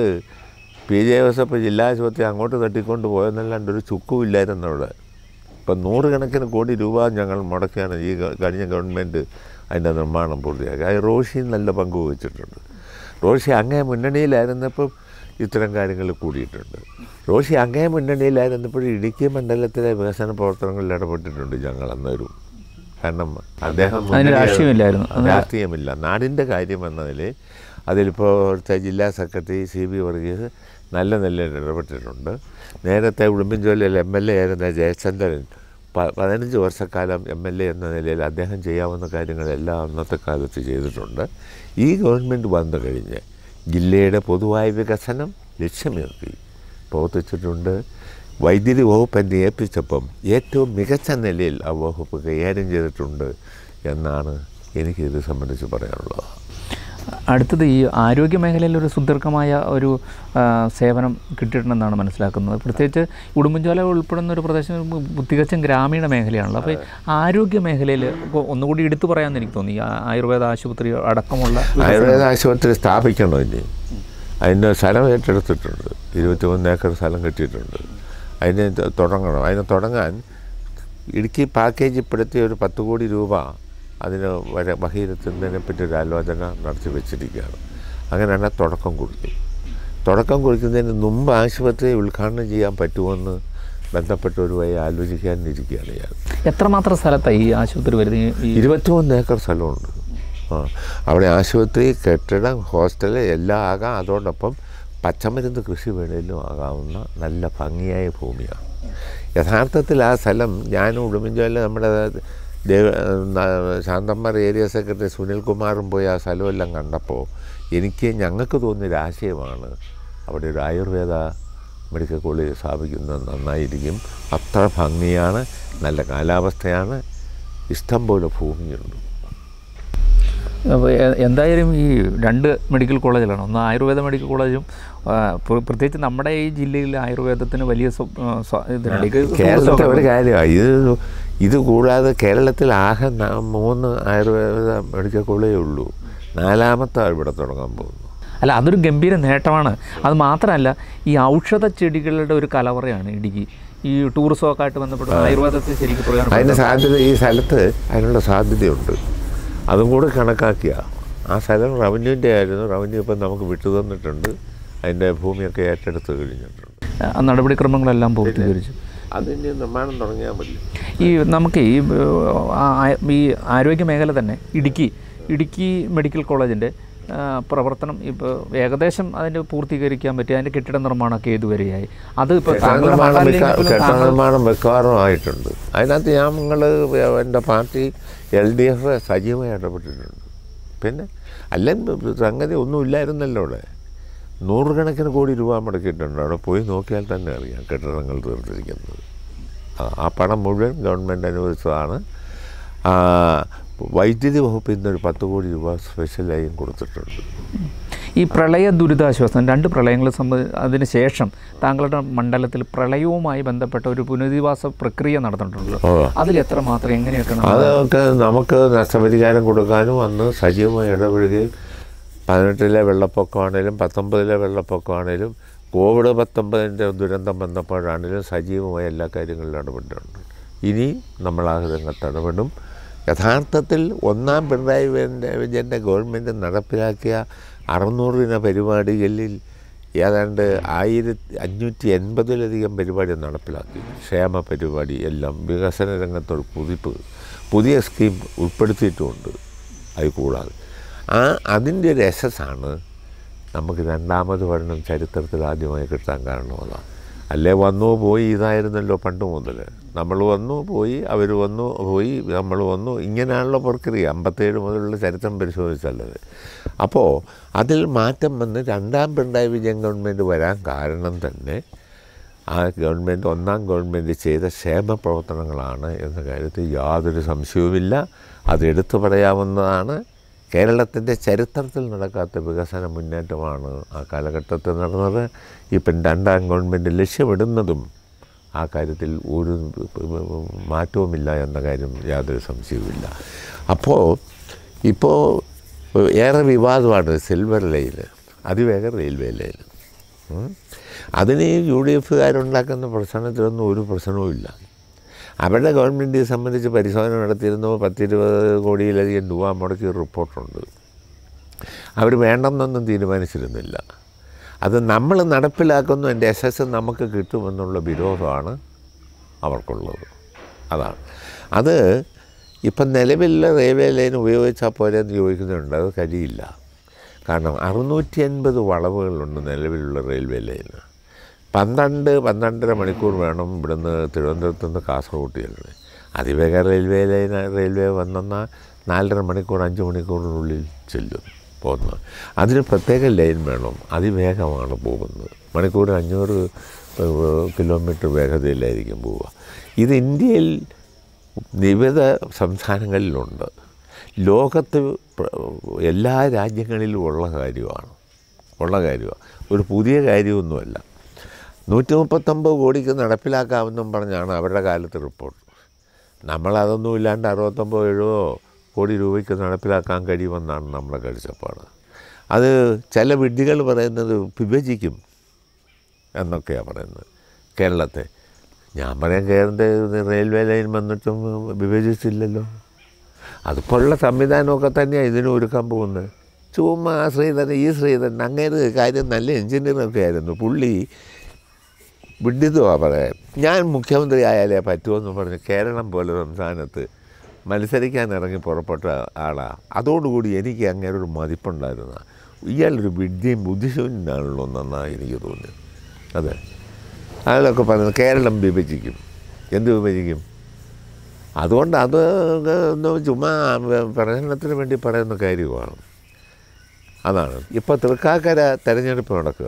പി ജെ ജോസഫ് ജില്ലാ ആശുപത്രി അങ്ങോട്ട് തട്ടിക്കൊണ്ട് പോയെന്നല്ലാണ്ട് ഒരു ചുക്കുമില്ലായിരുന്നു അവിടെ ഇപ്പം നൂറുകണക്കിന് കോടി രൂപ ഞങ്ങൾ മുടക്കിയാണ് ഈ ഗ- കഴിഞ്ഞ ഗവൺമെൻറ് അതിൻ്റെ നിർമ്മാണം പൂർത്തിയാക്കി അത് റോഷി നല്ല പങ്ക് വഹിച്ചിട്ടുണ്ട് റോഷി അങ്ങേ മുന്നണിയിലായിരുന്നപ്പം ഇത്തരം കാര്യങ്ങൾ കൂടിയിട്ടുണ്ട് റോഷി അങ്ങേ മുന്നണിയിലായിരുന്നപ്പോൾ ഇടുക്കി മണ്ഡലത്തിലെ വികസന പ്രവർത്തനങ്ങളിൽ ഇടപെട്ടിട്ടുണ്ട് ഞങ്ങൾ അന്നേരം കാരണം അദ്ദേഹം അതിന് മുന്നണി- രാഷ്ട്രീയമില്ലായിരുന്നു. അത് രാഷ്ട്രീയമില്ല നാടിൻ്റെ കാര്യം എന്നതിൽ അതിലിപ്പോൾ ഇവിടുത്തെ ജില്ലാ സെക്രട്ടറി സി ബി വർഗീസ് നല്ല നിലയിൽ ഇടപെട്ടിട്ടുണ്ട് നേരത്തെ ഉടുമ്പൻചോലയിൽ എം എൽ എ ആയിരുന്ന ജയചന്ദ്രൻ പ- പതിനഞ്ച് വർഷക്കാലം എം എൽ എ എന്ന നിലയിൽ അദ്ദേഹം ചെയ്യാവുന്ന കാര്യങ്ങളെല്ലാം അന്നത്തെ കാലത്ത് ചെയ്തിട്ടുണ്ട് ഈ ഗവൺമെൻറ് വന്നു കഴിഞ്ഞ് ജില്ലയുടെ പൊതുവായ വികസനം ലക്ഷ്യമിറക്കി പ്രവർത്തിച്ചിട്ടുണ്ട് വൈദ്യുതി വകുപ്പ് എന്നെ ഏൽപ്പിച്ചപ്പം ഏറ്റവും മികച്ച നിലയിൽ ആ വകുപ്പ് കൈകാര്യം ചെയ്തിട്ടുണ്ട് എന്നാണ് എനിക്കിത് സംബന്ധിച്ച് പറയാനുള്ളത് അടുത്തത് ഈ ആരോഗ്യ മേഖലയിൽ ഒരു സുദീർഘമായ ഒരു ആ, സേവനം കിട്ടിയിട്ടുണ്ടെന്നാണ് മനസ്സിലാക്കുന്നത് പ്രത്യേകിച്ച് ഉടുമ്പൻചോല ഉൾപ്പെടുന്ന ഒരു പ്രദേശം ഉം തികച്ചും ഗ്രാമീണ മേഖലയാണല്ലോ അപ്പോൾ ആരോഗ്യ മേഖലയിൽ ഇപ്പോൾ ഒന്നുകൂടി എടുത്തു പറയാമെന്ന് എനിക്ക് തോന്നി ഈ ആ- ആയുർവേദ ആശുപത്രി അടക്കമുള്ള ആയുർവേദ ആശുപത്രി സ്ഥാപിക്കണോ ഇനി അതിന് സ്ഥലം ഏറ്റെടുത്തിട്ടുണ്ട് ഇരുപത്തിമൂന്ന് ഏക്കർ സ്ഥലം കിട്ടിയിട്ടുണ്ട് അതിന് ത- തുടങ്ങണം അതിന് തുടങ്ങാൻ ഇടുക്കി പാക്കേജിൽപ്പെടുത്തിയ ഒരു പത്ത് കോടി രൂപ അതിന് വരെ വകയിരുത്തുന്നതിനെ പറ്റി ഒരു ആലോചന നടത്തി വെച്ചിരിക്കുകയാണ് അങ്ങനെയാണ് തുടക്കം കുറിക്കും തുടക്കം കുറിക്കുന്നതിന് മുമ്പ് ആശുപത്രി ഉദ്ഘാടനം ചെയ്യാൻ പറ്റുമെന്ന് ബന്ധപ്പെട്ടവരുമായി ആലോചിക്കാനിരിക്കുകയാണ് ഞാൻ എത്രമാത്രം സ്ഥലത്താണ് ഈ ആശുപത്രി വരുന്നത് ഈ- ഈ ഇരുപത്തിമൂന്ന് ഏക്കർ സ്ഥലമുണ്ട് ആ അവിടെ ആശുപത്രി കെട്ടിടം ഹോസ്റ്റൽ എല്ലാം ആകാം അതോടൊപ്പം പച്ചമരുന്ന് കൃഷി വേണേലും ആകാവുന്ന നല്ല ഭംഗിയായ ഭൂമിയാണ് യഥാർത്ഥത്തിൽ ആ സ്ഥലം ഞാനും ഉടുമ്പൻചോല നമ്മുടെ ദേവ ന- ശാന്തമ്മർ ഏരിയ സെക്രട്ടറി സുനിൽകുമാറും പോയി ആ സ്ഥലമെല്ലാം കണ്ടപ്പോൾ എനിക്ക് ഞങ്ങൾക്ക് തോന്നിയൊരു ആശയമാണ് അവിടെ ഒരു ആയുർവേദ മെഡിക്കൽ കോളേജ് സ്ഥാപിക്കുന്നത് നന്നായിരിക്കും അത്ര ഭംഗിയാണ് നല്ല കാലാവസ്ഥയാണ് ഇഷ്ടം പോലെ ഭൂമിയുണ്ട് അപ്പോൾ എ- എന്തായാലും ഈ രണ്ട് മെഡിക്കൽ കോളേജുകളാണ് ഒന്ന് ആയുർവേദ മെഡിക്കൽ കോളേജും ആ, പ്ര- പ്രത്യേകിച്ച് നമ്മുടെ ഈ ജില്ലയിൽ ആയുർവേദത്തിന് വലിയ സ്വ- ആ, സ്വ- ഇതുണ്ട് ഇത് കേരളത്തിൽ ഒരു കാര്യമാണ് ഇത് ഇത് കൂടാതെ കേരളത്തിൽ ആകെ ന- മൂന്ന് ആയുർവേദ മെഡിക്കൽ കോളേജേ ഉള്ളൂ നാലാമത്തെ ഇവിടെ തുടങ്ങാൻ പോകുന്നു അല്ല അതൊരു ഗംഭീര നേട്ടമാണ് അത് മാത്രമല്ല ഈ ഔഷധ ചെടികളുടെ ഒരു കലവറയാണ് ഇടുക്കി ഈ ടൂറിസമൊക്കെ ആയിട്ട് ബന്ധപ്പെട്ട് ആയുർവേദത്തെ ശരിക്കും അതിന് പ്രയോജനപ്പെടുത്താം സാധ്യത ഈ സ്ഥലത്ത് അതിനുള്ള സാധ്യതയുണ്ട് അതും കൂടെ കണക്കാക്കിയ ആ സ്ഥലം റവന്യൂൻ്റെ ആയിരുന്നു റവന്യൂ ഇപ്പം നമുക്ക് വിട്ടു തന്നിട്ടുണ്ട് അതിൻ്റെ ഭൂമിയൊക്കെ ഏറ്റെടുത്ത് കഴിഞ്ഞിട്ടുണ്ട് ആ നടപടിക്രമങ്ങളെല്ലാം പൂർത്തീകരിച്ചു അതിൻ്റെ നിർമ്മാണം തുടങ്ങിയാൽ മതി ഈ നമുക്ക് ഈ ഏഹ്, ആ- ഈ ആരോഗ്യ മേഖല തന്നെ ഇടുക്കി ഇടുക്കി മെഡിക്കൽ കോളേജിൻ്റെ ആ, പ്രവർത്തനം ഇപ്പോൾ ഏകദേശം അതിൻ്റെ പൂർത്തീകരിക്കാൻ പറ്റി അതിൻ്റെ കെട്ടിട നിർമ്മാണമൊക്കെ ഏതുവരെയായി അത് ഇപ്പോൾ കെട്ടിട താങ്കളുടെ നിർമ്മാണം മഹാലിംഗം മിക്ക- പോലും കെട്ടിട താങ്കൾ- നിർമ്മാണം മിക്കവാറും ആയിട്ടുണ്ട് അതിനകത്ത് ഞങ്ങൾ എൻ്റെ പാർട്ടി എൽ ഡി എഫ് സജീവമായി ഇടപെട്ടിട്ടുണ്ട് പിന്നെ അല്ലെങ്കിൽ സംഗതി ഒന്നും ഇല്ലായിരുന്നല്ലോ അവിടെ നൂറുകണക്കിന് കോടി രൂപ മുടക്കിയിട്ടുണ്ട് അവിടെ പോയി നോക്കിയാൽ തന്നെ അറിയാം കെട്ടിടങ്ങൾ തീർത്തിരിക്കുന്നത് ആ- ആ പണം മുഴുവൻ ഗവൺമെൻറ് അനുവദിച്ചതാണ് ആ, വൈദ്യുതി വകുപ്പിൽ നിന്ന് ഒരു പത്ത് കോടി രൂപ സ്പെഷ്യലായും കൊടുത്തിട്ടുണ്ട് ഈ പ്രളയ ദുരിതാശ്വാസം രണ്ട് പ്രളയങ്ങൾ സംബന്ധി അതിന് ശേഷം താങ്കളുടെ മണ്ഡലത്തിൽ പ്രളയവുമായി ബന്ധപ്പെട്ട ഒരു പുനരധിവാസ പ്രക്രിയ നടന്നിട്ടുണ്ടല്ലോ ഓ. അതിൽ എത്ര മാത്രം എങ്ങനെയൊക്കെ നമ്മൾ- അതൊക്കെ നമുക്ക് നഷ്ടപരിഹാരം കൊടുക്കാനും അന്ന് സജീവമായി ഇടപെടുകയും പതിനെട്ടിലെ വെള്ളപ്പൊക്കമാണേലും പത്തൊമ്പതിലെ വെള്ളപ്പൊക്കമാണേലും കോവിഡ് പത്തൊമ്പതിൻ്റെ ദുരന്തം വന്നപ്പോഴാണേലും സജീവമായി എല്ലാ കാര്യങ്ങളിലും ഇടപെട്ടിട്ടുണ്ട് ഇനി നമ്മൾ ആ രംഗത്ത് ഇടപെടും യഥാർത്ഥത്തിൽ ഒന്നാം പിണറായി വിജയൻ്റെ വിജയൻ്റെ ഗവൺമെൻറ് നടപ്പിലാക്കിയ അറുന്നൂറ് ദിന പരിപാടികളിൽ ഏതാണ്ട് ആയിരത്തി അഞ്ഞൂറ്റി എൺപതിലധികം പരിപാടി നടപ്പിലാക്കി ക്ഷേമ പരിപാടി എല്ലാം വികസന രംഗത്തൊരു കുതിപ്പ് പുതിയ സ്കീം ഉൾപ്പെടുത്തിയിട്ടുമുണ്ട് അത് കൂടാതെ ആ അതിൻ്റെ ഒരു എസസ്സാണ് നമുക്ക് രണ്ടാമത് ഭരണം ചരിത്രത്തിൽ ആദ്യമായി കിട്ടാൻ കാരണം അതാണ് അല്ലേ വന്നു പോയി ഇതായിരുന്നല്ലോ പണ്ട് മുതൽ നമ്മൾ വന്നു പോയി അവർ വന്നു പോയി നമ്മൾ വന്നു ഇങ്ങനെയാണല്ലോ പ്രക്രിയ അമ്പത്തേഴ് മുതലുള്ള ചരിത്രം പരിശോധിച്ചല്ലത് അപ്പോൾ അതിൽ മാറ്റം വന്ന് രണ്ടാം പിണറായി വിജയൻ ഗവൺമെൻറ് വരാൻ കാരണം തന്നെ ആ ഗവൺമെൻറ് ഒന്നാം ഗവൺമെൻറ് ചെയ്ത ക്ഷേമ പ്രവർത്തനങ്ങളാണ് എന്ന കാര്യത്തിൽ യാതൊരു സംശയവുമില്ല അത് എടുത്തു പറയാവുന്നതാണ് കേരളത്തിൻ്റെ ചരിത്രത്തിൽ നടക്കാത്ത വികസന മുന്നേറ്റമാണ് ആ കാലഘട്ടത്തിൽ നടന്നത് ഇപ്പം രണ്ടാം ഗവൺമെൻറ് ലക്ഷ്യമിടുന്നതും ആ കാര്യത്തിൽ ഒരു മാറ്റവുമില്ല എന്ന കാര്യം യാതൊരു സംശയവുമില്ല അപ്പോൾ ഇപ്പോൾ ഏറെ വിവാദമാണ് സിൽവർ ലൈൻ അതിവേഗ റെയിൽവേ ലൈൻ ഉം. അതിന് ഈ യു ഡി എഫുകാരുണ്ടാക്കുന്ന പ്രശ്നത്തിലൊന്നും ഒരു പ്രശ്നവുമില്ല അവരുടെ ഗവൺമെൻറ്റിനെ സംബന്ധിച്ച് പരിശോധന നടത്തിയിരുന്നു പത്തിരുപത് കോടിയിലധികം രൂപ മുടക്കിയ റിപ്പോർട്ടുണ്ട് അവർ വേണ്ടെന്നൊന്നും തീരുമാനിച്ചിരുന്നില്ല അത് നമ്മൾ നടപ്പിലാക്കുന്നു എൻ്റെ എസ് എസ് നമുക്ക് കിട്ടുമെന്നുള്ള വിരോധമാണ് അവർക്കുള്ളത് അതാണ് അത് ഇപ്പം നിലവിലുള്ള റെയിൽവേ ലൈൻ ഉപയോഗിച്ചാൽ പോലെ എന്ന് ചോദിക്കുന്നുണ്ട് അത് കഴിയില്ല കാരണം അറുന്നൂറ്റി അൻപത് വളവുകളുണ്ട് നിലവിലുള്ള റെയിൽവേ ലൈന് പന്ത്രണ്ട് പന്ത്രണ്ടര മണിക്കൂർ വേണം ഇവിടുന്ന് തിരുവനന്തപുരത്ത് നിന്ന് കാസർഗോഡ് ചെല്ലണേ അതിവേഗ റെയിൽവേ ലൈൻ റെയിൽവേ വന്നെന്നാൽ നാലര മണിക്കൂർ അഞ്ച് മണിക്കൂറിനുള്ളിൽ ചെല്ലും പോകുന്നത് അതിന് പ്രത്യേക ലൈൻ വേണം അതിവേഗമാണ് പോകുന്നത് മണിക്കൂർ അഞ്ഞൂറ് കിലോമീറ്റർ വേഗതയിലായിരിക്കും പോവുക ഇത് ഇന്ത്യയിൽ വിവിധ സംസ്ഥാനങ്ങളിലുണ്ട് ലോകത്ത് പ്ര- എല്ലാ രാജ്യങ്ങളിലും ഉള്ള കാര്യമാണ് ഉള്ള കാര്യമാണ് ഒരു പുതിയ കാര്യമൊന്നുമല്ല നൂറ്റി മുപ്പത്തൊമ്പത് കോടിക്ക് നടപ്പിലാക്കാമെന്നും പറഞ്ഞാണ് അവരുടെ കാലത്ത് റിപ്പോർട്ട് നമ്മളതൊന്നും ഇല്ലാണ്ട് അറുപത്തൊമ്പത് എഴുപതോ കോടി രൂപയ്ക്ക് നടപ്പിലാക്കാൻ കഴിയുമെന്നാണ് നമ്മുടെ കാഴ്ചപ്പാട് അത് ചില വിഡ്ഢികൾ പറയുന്നത് വിഭജിക്കും എന്നൊക്കെയാണ് പറയുന്നത് കേരളത്തെ ഞാൻ പറയാൻ കേരളത്തെ റെയിൽവേ ലൈൻ വന്നിട്ടും വിഭജിച്ചില്ലല്ലോ അതുപോലുള്ള സംവിധാനമൊക്കെ തന്നെയാണ് ഇതിന് ഒരുക്കാൻ പോകുന്നത് ചുമ്മാ ആ ശ്രീധരൻ ഈ ശ്രീധരൻ അങ്ങേര് കാര്യം നല്ല എഞ്ചിനീയറൊക്കെ ആയിരുന്നു പുള്ളി വിഡിതമാണ് പറയാൻ ഞാൻ മുഖ്യമന്ത്രി ആയാലേ പറ്റുമെന്ന് പറഞ്ഞ് കേരളം പോലെ സംസ്ഥാനത്ത് മത്സരിക്കാൻ ഇറങ്ങി പുറപ്പെട്ട ആളാണ് അതോടുകൂടി എനിക്ക് അങ്ങനെ ഒരു മതിപ്പുണ്ടായിരുന്ന ഇയാളൊരു വിദ്യയും ബുദ്ധിശൂന്യനാണല്ലോ എന്നാണ് എനിക്ക് തോന്നിയത് അതെ അയാളൊക്കെ പറയുന്നത് കേരളം വിഭജിക്കും എന്ത് വിഭജിക്കും അതുകൊണ്ട് അത് ഒന്ന് ചുമ്മാ പ്രചരണത്തിന് വേണ്ടി പറയുന്ന കാര്യമാണ് അതാണ് ഇപ്പോൾ തൃക്കാക്കര തെരഞ്ഞെടുപ്പ് നടക്കുക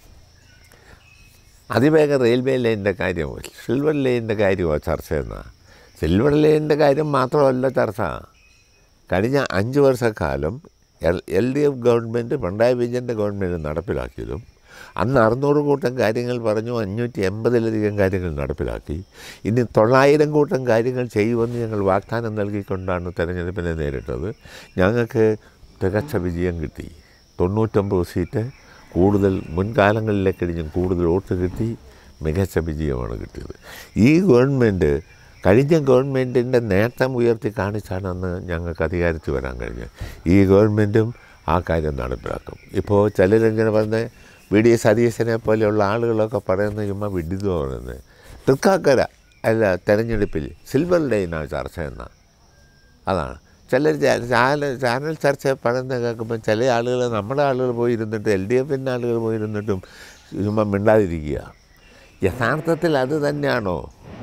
അതിവേഗ റെയിൽവേ ലൈനിൻ്റെ കാര്യമോ സിൽവർ ലൈനിൻ്റെ കാര്യമോ ചർച്ച ചെയ്യുന്ന സിൽവർ ലൈനിൻ്റെ കാര്യം മാത്രമല്ല ചർച്ച കഴിഞ്ഞ അഞ്ച് വർഷക്കാലം L L D F government Pinarayi വിജയൻ്റെ ഗവൺമെൻറ് നടപ്പിലാക്കിയതും അന്ന് അറുന്നൂറ് കൂട്ടം കാര്യങ്ങൾ പറഞ്ഞു അഞ്ഞൂറ്റി എൺപതിലധികം കാര്യങ്ങൾ നടപ്പിലാക്കി ഇനി തൊള്ളായിരം കൂട്ടം കാര്യങ്ങൾ ചെയ്യുമെന്ന് ഞങ്ങൾ വാഗ്ദാനം നൽകിക്കൊണ്ടാണ് തെരഞ്ഞെടുപ്പിനെ നേരിട്ടത് ഞങ്ങൾക്ക് തികച്ച വിജയം കിട്ടി തൊണ്ണൂറ്റൊമ്പത് സീറ്റ് കൂടുതൽ മുൻകാലങ്ങളിലേക്കഴിഞ്ഞും കൂടുതൽ വോട്ട് കിട്ടി മികച്ച വിജയമാണ് കിട്ടിയത് ഈ ഗവൺമെൻറ് കഴിഞ്ഞ ഗവൺമെൻറ്റിൻ്റെ നേട്ടം ഉയർത്തി കാണിച്ചാണ് അന്ന് ഞങ്ങൾക്ക് അധികാരത്തിൽ വരാൻ കഴിഞ്ഞത് ഈ ഗവൺമെൻറ്റും ആ കാര്യം നടപ്പിലാക്കും ഇപ്പോൾ ചിലരിങ്ങനെ പറഞ്ഞ് വി ഡി സതീശനെ പോലെയുള്ള ആളുകളൊക്കെ പറയുന്ന ചുമ്മാ വിഡിതം പറയുന്നത് തൃക്കാക്കര അല്ല തെരഞ്ഞെടുപ്പിൽ സിൽവർ ലൈനാണ് ചർച്ച എന്ന അതാണ് ചിലർ ചാനൽ ചാനൽ ചർച്ച പറയുന്നത് കേൾക്കുമ്പോൾ ചില ആളുകൾ നമ്മുടെ ആളുകൾ പോയി ഇരുന്നിട്ട് എൽ ഡി എഫിൻ്റെ ആളുകൾ പോയി ഇരുന്നിട്ടും ചുമ്മാ മിണ്ടാതിരിക്കുക യഥാർത്ഥത്തിൽ അത് തന്നെയാണോ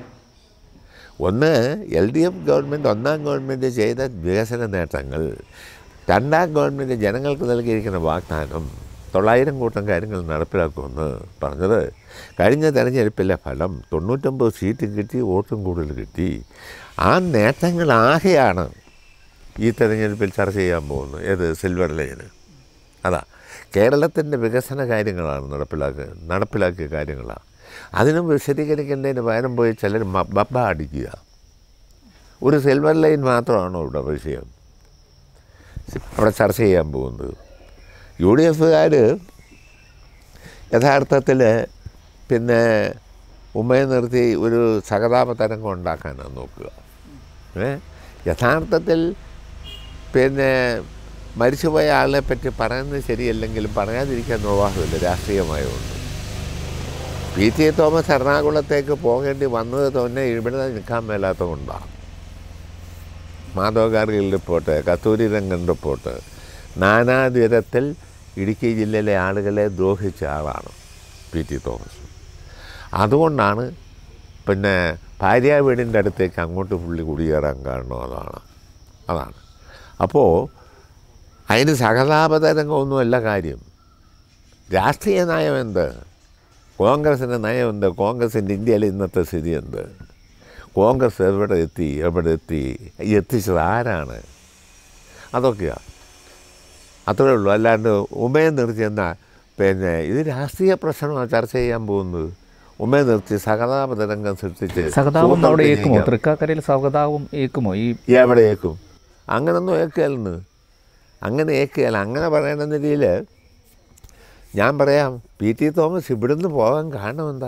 ഒന്ന് എൽ ഡി എഫ് ഗവൺമെൻറ് ഒന്നാം ഗവൺമെൻറ് ചെയ്ത വികസന നേട്ടങ്ങൾ രണ്ടാം ഗവൺമെൻറ് ജനങ്ങൾക്ക് നൽകിയിരിക്കുന്ന വാഗ്ദാനം തൊള്ളായിരം കൂട്ടം കാര്യങ്ങൾ നടപ്പിലാക്കുമെന്ന് പറഞ്ഞത് കഴിഞ്ഞ തെരഞ്ഞെടുപ്പിലെ ഫലം തൊണ്ണൂറ്റൊമ്പത് സീറ്റും കിട്ടി വോട്ടും കൂടുതൽ കിട്ടി ആ നേട്ടങ്ങളാകെയാണ് ഈ തെരഞ്ഞെടുപ്പിൽ ചർച്ച ചെയ്യാൻ പോകുന്നത് ഏത് സിൽവർ ലൈന് അതാ കേരളത്തിൻ്റെ വികസന കാര്യങ്ങളാണ് നടപ്പിലാക്കുക നടപ്പിലാക്കിയ കാര്യങ്ങളാണ് അതിനും വിശദീകരിക്കേണ്ടതിന് പകരം പോയി ചിലർ മ- ബബ്ബ അടിക്കുക ഒരു സിൽവർ ലൈൻ മാത്രമാണോ ഇവിടെ വിഷയം അവിടെ ചർച്ച ചെയ്യാൻ പോകുന്നത് യു ഡി എഫുകാർ യഥാർത്ഥത്തിൽ പിന്നെ ഉമ്മയെ നിർത്തി ഒരു സഹതാപ തരംഗം ഉണ്ടാക്കാനാണ് നോക്കുക ഏ യഥാർത്ഥത്തിൽ പിന്നെ മരിച്ചുപോയ ആളെ പറ്റി പറയുന്നത് ശരിയല്ലെങ്കിലും പറയാതിരിക്കാൻ നിർവാഹമില്ല രാഷ്ട്രീയമായതുകൊണ്ട് പി ടി തോമസ് എറണാകുളത്തേക്ക് പോകേണ്ടി വന്നത് തന്നെ ഇവിടെ നിൽക്കാൻ മേലാത്തത് കൊണ്ടാണ് മാധവ് ഗാർഗിൽ റിപ്പോർട്ട് കസ്തൂരി രംഗൻ റിപ്പോർട്ട് നാനാതരത്തിൽ ഇടുക്കി ജില്ലയിലെ ആളുകളെ ദ്രോഹിച്ച ആളാണ് പി ടി തോമസ് അതുകൊണ്ടാണ് പിന്നെ ഭാര്യ വീടിൻ്റെ അടുത്തേക്ക് അങ്ങോട്ട് പുള്ളി കുടിയേറാൻ കാരണം അതാണ് അതാണ് അപ്പോൾ അതിന് സഹതാപതരംഗമൊന്നുമല്ല കാര്യം രാഷ്ട്രീയ നയം എന്ത് കോൺഗ്രസിൻ്റെ നയം എന്ത് കോൺഗ്രസിൻ്റെ ഇന്ത്യയിലെ ഇന്നത്തെ സ്ഥിതി എന്ത് കോൺഗ്രസ് എവിടെ എത്തി എവിടെ എത്തി എത്തിച്ചത് ആരാണ് അതൊക്കെയാണ് അത്രേ ഉള്ളൂ അല്ലാണ്ട് ഉമയെ നിർത്തി എന്നാൽ പിന്നെ ഇത് രാഷ്ട്രീയ പ്രശ്നമാണ് ചർച്ച ചെയ്യാൻ പോകുന്നത് ഉമയെ നിർത്തി സഹതാപതരംഗം സൃഷ്ടിച്ച് സഹതാപം അവിടെ സുഹൃത്ത് ഏക്കുമോ ജനിക്കാം. തൃക്കാക്കരയിൽ സഹതാപം ഏക്കുമോ ഈ എവിടെ ഏക്കും അങ്ങനൊന്നും ഏക്കുകയല്ലെന്ന് അങ്ങനെ ഏക്കുകയല്ല അങ്ങനെ പറയണ നിലയിൽ ഞാൻ പറയാം പി ടി തോമസ് ഇവിടുന്ന് പോകാൻ കാരണം എന്താ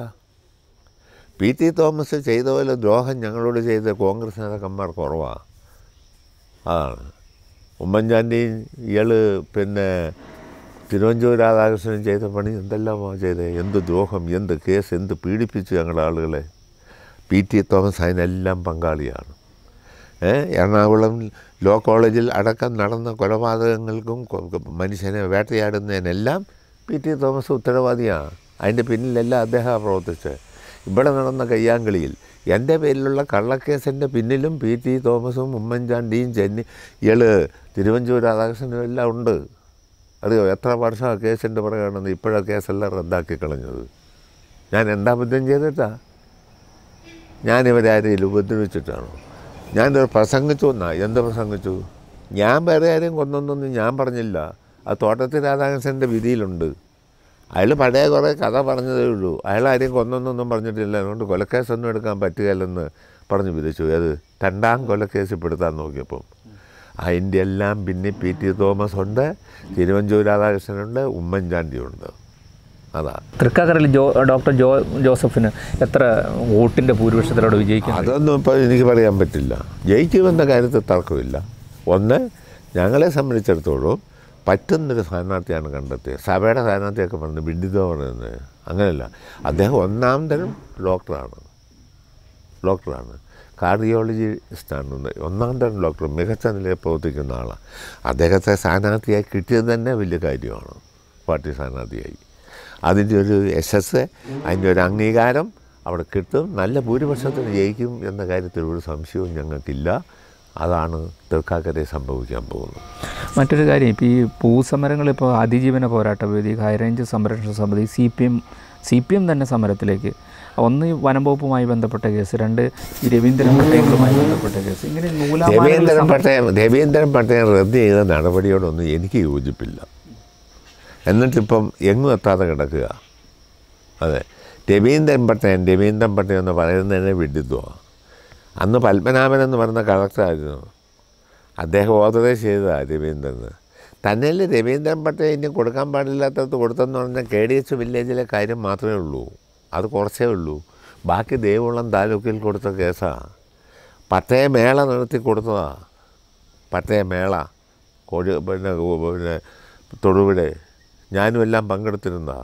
പി ടി തോമസ് ചെയ്ത പോലെ ദ്രോഹം ഞങ്ങളോട് ചെയ്ത കോൺഗ്രസ് നേതാക്കന്മാർ കുറവാണ് അതാണ് ഉമ്മൻചാണ്ടിയും ഇയാൾ പിന്നെ തിരുവഞ്ചൂർ രാധാകൃഷ്ണൻ ചെയ്ത പണി എന്തെല്ലാമാണ് ചെയ്തത് എന്ത് ദ്രോഹം എന്ത് കേസ് എന്ത് പീഡിപ്പിച്ചു ഞങ്ങളുടെ ആളുകളെ പി ടി തോമസ് അതിനെല്ലാം പങ്കാളിയാണ് ഏ, എറണാകുളം ലോ കോളേജിൽ അടക്കം നടന്ന കൊലപാതകങ്ങൾക്കും കൊ- മനുഷ്യനെ വേട്ടയാടുന്നതിനെല്ലാം പി ടി തോമസ് ഉത്തരവാദിയാണ് അതിൻ്റെ പിന്നിലെല്ലാം അദ്ദേഹം പ്രവർത്തിച്ചത് ഇവിടെ നടന്ന കയ്യാങ്കളിയിൽ എൻ്റെ പേരിലുള്ള കള്ളക്കേസിൻ്റെ പിന്നിലും പി ടി തോമസും ഉമ്മൻചാണ്ടിയും ചെന്നി ഇയാള് തിരുവഞ്ചൂർ രാധാകൃഷ്ണനും എല്ലാം ഉണ്ട് അറിയോ എത്ര വർഷം ആ കേസിൻ്റെ പുറകെയാണെന്ന് ഇപ്പോഴാ കേസെല്ലാം റദ്ദാക്കി കളഞ്ഞത് ഞാൻ എന്താ ബുദ്ധം ചെയ്തിട്ടാ ഞാനിവരെ ആരെയും ഉപദ്രവിച്ചിട്ടാണോ ഞാനൊരു പ്രസംഗിച്ചു എന്നാ എന്ത് പ്രസംഗിച്ചു ഞാൻ വേറെ ആരെയും കൊന്നൊന്നും ഞാൻ പറഞ്ഞില്ല ആ തോട്ടത്തിൽ രാധാകൃഷ്ണൻ്റെ വിധിയിലുണ്ട് അയാൾ പഴയ കുറേ കഥ പറഞ്ഞതേ ഉള്ളൂ അയാൾ ആരെയും കൊന്നൊന്നും പറഞ്ഞിട്ടില്ല അതുകൊണ്ട് കൊലക്കേസൊന്നും എടുക്കാൻ പറ്റുകയില്ലെന്ന് പറഞ്ഞ് വിധിച്ചു അത് രണ്ടാം കൊലക്കേസ് പെടുത്താൻ നോക്കിയപ്പം അതിൻ്റെ എല്ലാം പിന്നെ പി ടി തോമസ് ഉണ്ട് തിരുവഞ്ചൂർ രാധാകൃഷ്ണനുണ്ട് ഉമ്മൻചാണ്ടിയുണ്ട് അതാ തൃക്കാക്കരയിൽ ജോ ഡോക്ടർ ജോ ജോസഫിന് എത്ര വോട്ടിൻ്റെ ഭൂരിപക്ഷത്തിലൂടെ വിജയിക്കും അതൊന്നും ഇപ്പോൾ എനിക്ക് പറയാൻ പറ്റില്ല ജയിക്കുമെന്ന കാര്യത്തിൽ തർക്കമില്ല ഒന്ന് ഞങ്ങളെ സംബന്ധിച്ചിടത്തോളം പറ്റുന്നൊരു സ്ഥാനാർത്ഥിയാണ് കണ്ടെത്തിയത് സഭയുടെ സ്ഥാനാർത്ഥിയൊക്കെ പറഞ്ഞു വിഡിതോ പറയുന്നത് അങ്ങനെയല്ല അദ്ദേഹം ഒന്നാം തരം ഡോക്ടറാണ് ഡോക്ടറാണ് കാർഡിയോളജിസ്റ്റാണ് ഒന്നാം തരം ഡോക്ടർ മികച്ച നിലയിൽ പ്രവർത്തിക്കുന്ന ആളാണ് അദ്ദേഹത്തെ സ്ഥാനാർത്ഥിയായി കിട്ടിയത് തന്നെ വലിയ കാര്യമാണ് പാർട്ടി സ്ഥാനാർത്ഥിയായി അതിൻ്റെ ഒരു യശസ് അതിൻ്റെ ഒരു അംഗീകാരം അവിടെ കിട്ടും നല്ല ഭൂരിപക്ഷത്തിന് ജയിക്കും എന്ന കാര്യത്തിൽ ഒരു സംശയവും ഞങ്ങൾക്കില്ല അതാണ് തൃക്കാക്കരയിൽ സംഭവിക്കാൻ പോകുന്നത് മറ്റൊരു കാര്യം ഇപ്പോൾ ഈ ഭൂസമരങ്ങൾ ഇപ്പോൾ അതിജീവന പോരാട്ട വേദി ഹൈറേഞ്ച് സംരക്ഷണ സമിതി C P M C P M തന്നെ സമരത്തിലേക്ക് ഒന്ന് ഈ വനം വകുപ്പുമായി ബന്ധപ്പെട്ട കേസ് രണ്ട് ഈ രവീന്ദ്രൻ പട്ടേലുമായി ബന്ധപ്പെട്ട കേസ് ഇങ്ങനെ നൂലാമാലകൾ രവീന്ദ്രൻ സമ- പട്ടയം രവീന്ദ്രൻ പട്ടയം റദ്ദ് ചെയ്ത നടപടിയോടൊന്നും എനിക്ക് യോജിപ്പില്ല എന്നിട്ടിപ്പം എങ്ങും എത്താതെ കിടക്കുക അതെ രവീന്ദ്രൻ പട്ടയം രവീന്ദ്രൻ പട്ടയം എന്ന് പറയുന്നതിനെ വിഡിത്വമാണ് അന്ന് പത്മനാഭൻ എന്ന് പറഞ്ഞ കളക്ടറായിരുന്നു അദ്ദേഹം ഓതറൈസ് ചെയ്തതാണ് രവീന്ദ്രന് തന്നെയല്ലേ രവീന്ദ്രൻ പട്ടയം ഇനി കൊടുക്കാൻ പാടില്ലാത്തത് കൊടുത്തെന്ന് പറഞ്ഞാൽ കെ ഡി എച്ച് വില്ലേജിലെ കാര്യം മാത്രമേ ഉള്ളൂ അത് കുറച്ചേ ഉള്ളൂ ബാക്കി ദേവുളം താലൂക്കിൽ കൊടുത്ത കേസാണ് പട്ടയമേള നടത്തി കൊടുത്തതാ പട്ടയമേള കോഴി പിന്നെ ഉ- പിന്നെ തൊടുപുഴ ഞാനും എല്ലാം പങ്കെടുത്തിരുന്നതാ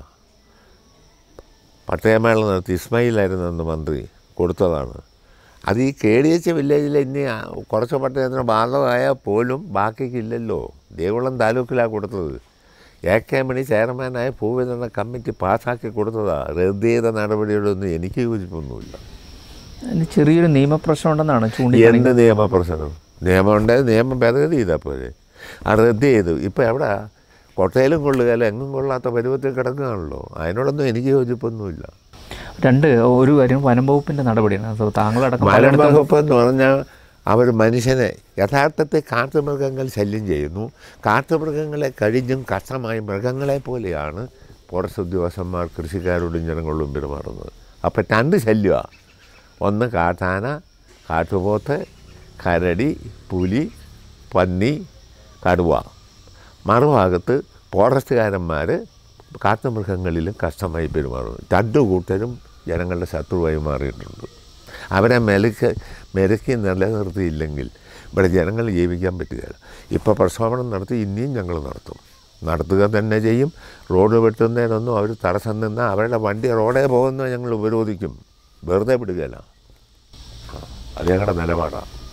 പട്ടയമേള നടത്തി ഇസ്മായിലായിരുന്നു അന്ന് മന്ത്രി കൊടുത്തതാണ് അത് ഈ കെ ഡി എച്ച് വില്ലേജിൽ ഇനി ആ കുറച്ച് പട്ടയത്തിന് ബാധകമായാൽ പോലും ബാക്കിക്കില്ലല്ലോ ദേവുളം താലൂക്കിലാണ് കൊടുത്തത് എ കെ മണി ചെയർമാനായ ഭൂവിതരണ കമ്മിറ്റി പാസ്സാക്കി കൊടുത്തതാണ് റദ്ദ് ചെയ്ത നടപടിയോടൊന്നും എനിക്ക് യോജിപ്പൊന്നുമില്ല അതിന് ചെറിയൊരു നിയമപ്രശ്നം ഉണ്ടെന്നാണ് എന്ത് ചൂണ്ടിക്കാണിക്കുന്നത് നിയമപ്രശ്നം നിയമമുണ്ട് നിയമം ഭേദഗതി ചെയ്താൽ പോരെ ആ റദ്ദ് ചെയ്തു ഇപ്പോൾ എവിടെ കൊട്ടയിലും കൊള്ളുകയല്ല എങ്ങും കൊള്ളാത്ത പരുവത്തിൽ കിടക്കുകയാണല്ലോ അതിനോടൊന്നും എനിക്ക് യോജിപ്പൊന്നുമില്ല രണ്ട് ഒരു കാര്യം വനം വകുപ്പിൻ്റെ നടപടിയാണ് അത് താങ്കളടക്കം മരം പലയിടത്തും വകുപ്പ് എന്ന് പറഞ്ഞാൽ അവർ മനുഷ്യനെ യഥാർത്ഥത്തിൽ കാട്ടുമൃഗങ്ങൾ ശല്യം ചെയ്യുന്നു കാട്ടുമൃഗങ്ങളെ കഴിഞ്ഞും കഷ്ടമായി മൃഗങ്ങളെ പോലെയാണ് ഫോറസ്റ്റ് ഉദ്യോഗസ്ഥന്മാർ കൃഷിക്കാരോടും ജനങ്ങളോടും പെരുമാറുന്നത് അപ്പം രണ്ട് ശല്യമാണ് ഒന്ന് കാട്ടാന കാട്ടുപോത്ത് കരടി പുലി പന്നി കടുവ മറുഭാഗത്ത് ഫോറസ്റ്റുകാരന്മാർ കാട്ടുമൃഗങ്ങളിലും കഷ്ടമായി പെരുമാറുന്നു രണ്ടു കൂട്ടരും ജനങ്ങളുടെ ശത്രുവായി മാറിയിട്ടുണ്ട് അവരെ മെലക്ക് മെരുക്കി നിലനിർത്തിയില്ലെങ്കിൽ ഇവിടെ ജനങ്ങൾ ജീവിക്കാൻ പറ്റുകയില്ല ഇപ്പോൾ പ്രക്ഷോഭണം നടത്തി ഇനിയും ഞങ്ങൾ നടത്തും നടത്തുക തന്നെ ചെയ്യും റോഡ് വെട്ടുന്നതിനൊന്നും അവർ തടസ്സം നിന്നാൽ അവരുടെ വണ്ടി റോഡേ പോകുന്നത് ഞങ്ങൾ ഉപരോധിക്കും വെറുതെ വിടുകയില്ല ആ, അത് ഞങ്ങളുടെ നിലപാടാണ്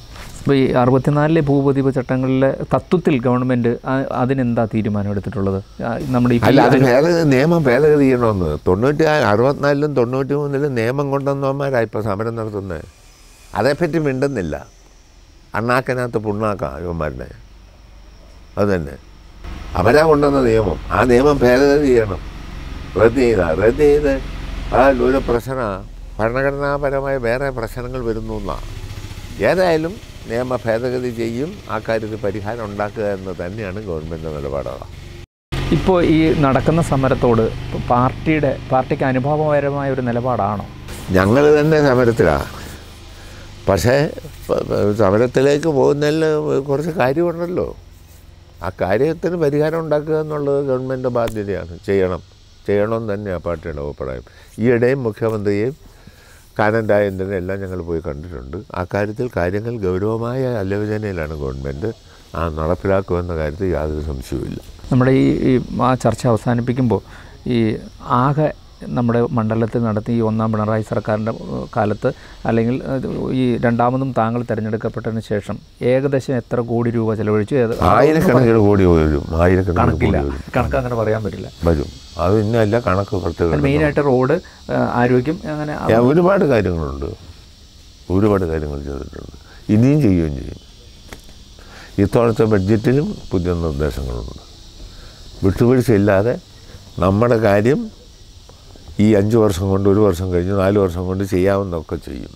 അപ്പോൾ ഈ അറുപത്തിനാലിലെ ഭൂപതിവ് ചട്ടങ്ങളിലെ തത്വത്തിൽ ഗവൺമെൻറ് അതിനെന്താ തീരുമാനം എടുത്തിട്ടുള്ളത് ആ, നമ്മുടെ ഈ അല്ല അത് ഭേദഗതി നിയമം ഭേദഗതി ചെയ്യണമെന്ന് തൊണ്ണൂറ്റി ആ- അറുപത്തിനാലിലും തൊണ്ണൂറ്റി മൂന്നിലും നിയമം കൊണ്ടുവന്നവന്മാരാണ് ഇപ്പോൾ സമരം നടത്തുന്നത് അതേപ്പറ്റി മിണ്ടുന്നില്ല അണ്ണാക്കനകത്ത് പുണ്ണാക്കാം ഇവന്മാരുടെ അത് തന്നെ അവരാ കൊണ്ടുവന്ന നിയമം ആ നിയമം ഭേദഗതി ചെയ്യണം റദ്ദ് ചെയ്ത റദ്ദ് ചെയ്ത് ആ ഒരു പ്രശ്ന ഭരണഘടനാപരമായ വേറെ പ്രശ്നങ്ങൾ വരുന്നു എന്നാണ് ഏതായാലും നിയമ ഭേദഗതി ചെയ്യും ആ കാര്യത്തിൽ പരിഹാരം ഉണ്ടാക്കുക എന്ന് തന്നെയാണ് ഗവൺമെൻറ് നിലപാടുകൾ ഇപ്പോൾ ഈ നടക്കുന്ന സമരത്തോട് പാർട്ടിയുടെ പാർട്ടിക്ക് അനുഭവപരമായ ഒരു നിലപാടാണോ ഞങ്ങൾ തന്നെ സമരത്തിലാണ് പക്ഷേ പ- പ- സമരത്തിലേക്ക് പോകുന്നതിൽ കുറച്ച് കാര്യമുണ്ടല്ലോ ആ കാര്യത്തിന് പരിഹാരം ഉണ്ടാക്കുക എന്നുള്ളത് ഗവൺമെൻറ് ബാധ്യതയാണ് ചെയ്യണം ചെയ്യണമെന്ന് തന്നെയാണ് പാർട്ടിയുടെ അഭിപ്രായം ഈയിടെയും മുഖ്യമന്ത്രിയെയും കാനൻ രാജേന്ദ്രനെ എല്ലാം ഞങ്ങൾ പോയി കണ്ടിട്ടുണ്ട് ആ കാര്യത്തിൽ കാര്യങ്ങൾ ഗൗരവമായ ആലോചനയിലാണ് ഗവൺമെൻറ് ആ നടപ്പിലാക്കുമെന്ന കാര്യത്തിൽ യാതൊരു സംശയവുമില്ല നമ്മുടെ ഈ ഈ ആ ചർച്ച അവസാനിപ്പിക്കുമ്പോൾ ഈ ആകെ നമ്മുടെ മണ്ഡലത്തിൽ നടത്തിയ ഈ ഒന്നാം പിണറായി സർക്കാരിൻ്റെ ഏഹ്, കാലത്ത് അല്ലെങ്കിൽ ഏഹ്, ഈ രണ്ടാമതും താങ്കൾ തിരഞ്ഞെടുക്കപ്പെട്ടതിന് ശേഷം ഏകദേശം എത്ര കോടി രൂപ ചെലവഴിച്ചു ഏത് ആയിരക്കണക്കിന് കോടി വരും ആയിരക്കണക്കിന് കണക്കില്ല കോടി വരും കണക്ക് അങ്ങനെ പറയാൻ പറ്റില്ല വരും അത് ഇന്നല്ല കണക്ക് പ്രത്യേകം മെയിനായിട്ട് റോഡ് ഏഹ്, ആരോഗ്യം അങ്ങനെ ഏ, ഒരുപാട് കാര്യങ്ങളുണ്ട് ഒരുപാട് കാര്യങ്ങൾ ചെയ്തിട്ടുണ്ട് ഇനിയും ചെയ്യുകയും ചെയ്യും ഇത്തവണത്തെ ബഡ്ജറ്റിലും പുതിയ നിർദ്ദേശങ്ങളുണ്ട് വിട്ടുവീഴ്ചയില്ലാതെ നമ്മുടെ കാര്യം ഈ അഞ്ച് വർഷം കൊണ്ട് ഒരു വർഷം കഴിഞ്ഞ് നാല് വർഷം കൊണ്ട് ചെയ്യാവുന്നതൊക്കെ ചെയ്യും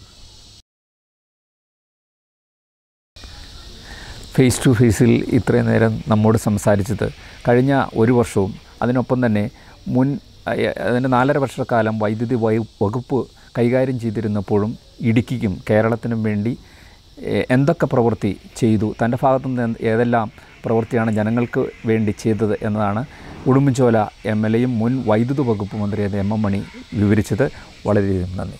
ഫേസ് ടു ഫേസിൽ ഇത്രയും നേരം നമ്മോട് സംസാരിച്ചത് കഴിഞ്ഞ ഒരു വർഷവും അതിനൊപ്പം തന്നെ മുൻ അയ- അതിൻ്റെ നാലര വർഷക്കാലം വൈദ്യുതി വൈ- വകുപ്പ് കൈകാര്യം ചെയ്തിരുന്നപ്പോഴും ഇടുക്കിക്കും കേരളത്തിനും വേണ്ടി എ- എന്തൊക്കെ പ്രവൃത്തി ചെയ്തു തൻ്റെ ഭാഗത്തു നിന്ന് എന്ത് ഏതെല്ലാം പ്രവൃത്തിയാണ് ജനങ്ങൾക്ക് വേണ്ടി ചെയ്തത് എന്നതാണ് ഉടുമ്പൻചോല എം എൽ എയും മുൻ വൈദ്യുത വകുപ്പ് മന്ത്രിയായ എം എം മണി വിവരിച്ചത് വളരെയധികം നന്ദി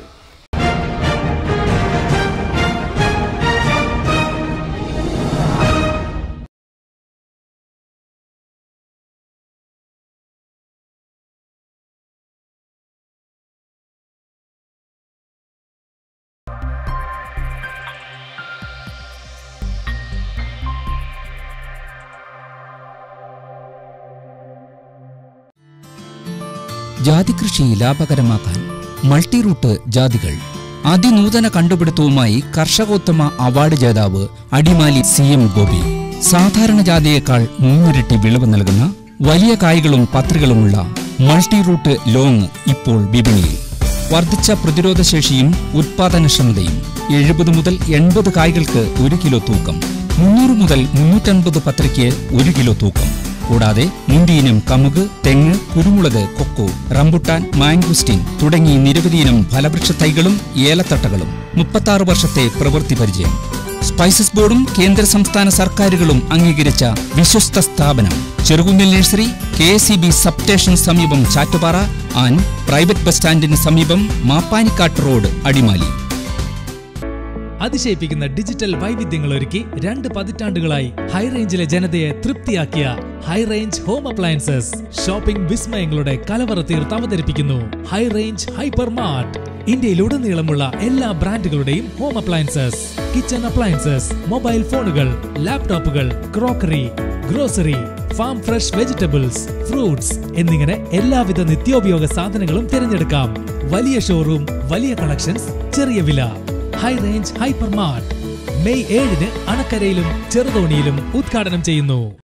ജാതികൃഷി ലാഭകരമാക്കാൻ മൾട്ടി റൂട്ട് ജാതികൾ അതിനൂതന കണ്ടുപിടുത്തവുമായി കർഷകോത്തമ അവാർഡ് ജേതാവ് അടിമാലി സി എം ഗോപി സാധാരണ ജാതിയേക്കാൾ മൂന്നിരട്ടി വിളവ് നൽകുന്ന വലിയ കായ്കളും പത്രികളുമുള്ള മൾട്ടി റൂട്ട് ലോങ് ഇപ്പോൾ വിപണിയിൽ വർദ്ധിച്ച പ്രതിരോധശേഷിയും ഉത്പാദനക്ഷമതയും എഴുപത് മുതൽ എൺപത് കായ്കൾക്ക് ഒരു കിലോ തൂക്കം മുന്നൂറ് മുതൽ മുന്നൂറ്റൻപത് പത്രിക്ക് ഒരു കിലോ തൂക്കം കൂടാതെ മുന്തിയിനം കമുക് തെങ്ങ് കുരുമുളക് കൊക്കോ റംബുട്ടാൻ മാംഗുസ്റ്റിൻ തുടങ്ങി നിരവധിയിനം ഫലവൃക്ഷ തൈകളും ഏലത്തട്ടകളും മുപ്പത്താറ് വർഷത്തെ പ്രവൃത്തി പരിചയം സ്പൈസസ് ബോർഡും കേന്ദ്ര സംസ്ഥാന സർക്കാരുകളും അംഗീകരിച്ച വിശ്വസ്ത സ്ഥാപനം ചെറുകുന്നിൽ nursery K S E B substation സമീപം ചാറ്റുപാറ ആൻഡ് പ്രൈവറ്റ് ബസ് സ്റ്റാൻഡിന് സമീപം മാപ്പാനിക്കാട്ട് റോഡ് അടിമാലി അതിശയിപ്പിക്കുന്ന ഡിജിറ്റൽ വൈവിധ്യങ്ങൾ ഒരുക്കി രണ്ട് പതിറ്റാണ്ടുകളായി ഹൈ റേഞ്ചിലെ ജനതയെ തൃപ്തിയാക്കിയ high range home appliances shopping വിസ്മയങ്ങളുടെ കലവറ തീർത്ത് അവതരിപ്പിക്കുന്നു ഹൈ റേഞ്ച് ഹൈപ്പർ മാർട്ട് ഇന്ത്യയിലുടനീളമുള്ള എല്ലാ ബ്രാൻഡുകളുടെയും home appliances kitchen appliances mobile ഫോണുകൾ ലാപ്ടോപ്പുകൾ crockery grocery farm fresh vegetables fruits എന്നിങ്ങനെ എല്ലാവിധ നിത്യോപയോഗ സാധനങ്ങളും തിരഞ്ഞെടുക്കാം വലിയ ഷോറൂം വലിയ കളക്ഷൻസ് ചെറിയ വില High Range Hyper Mart May ഏഴിന് അണക്കരയിലും ചെറുതോണിയിലും ഉദ്ഘാടനം ചെയ്യുന്നു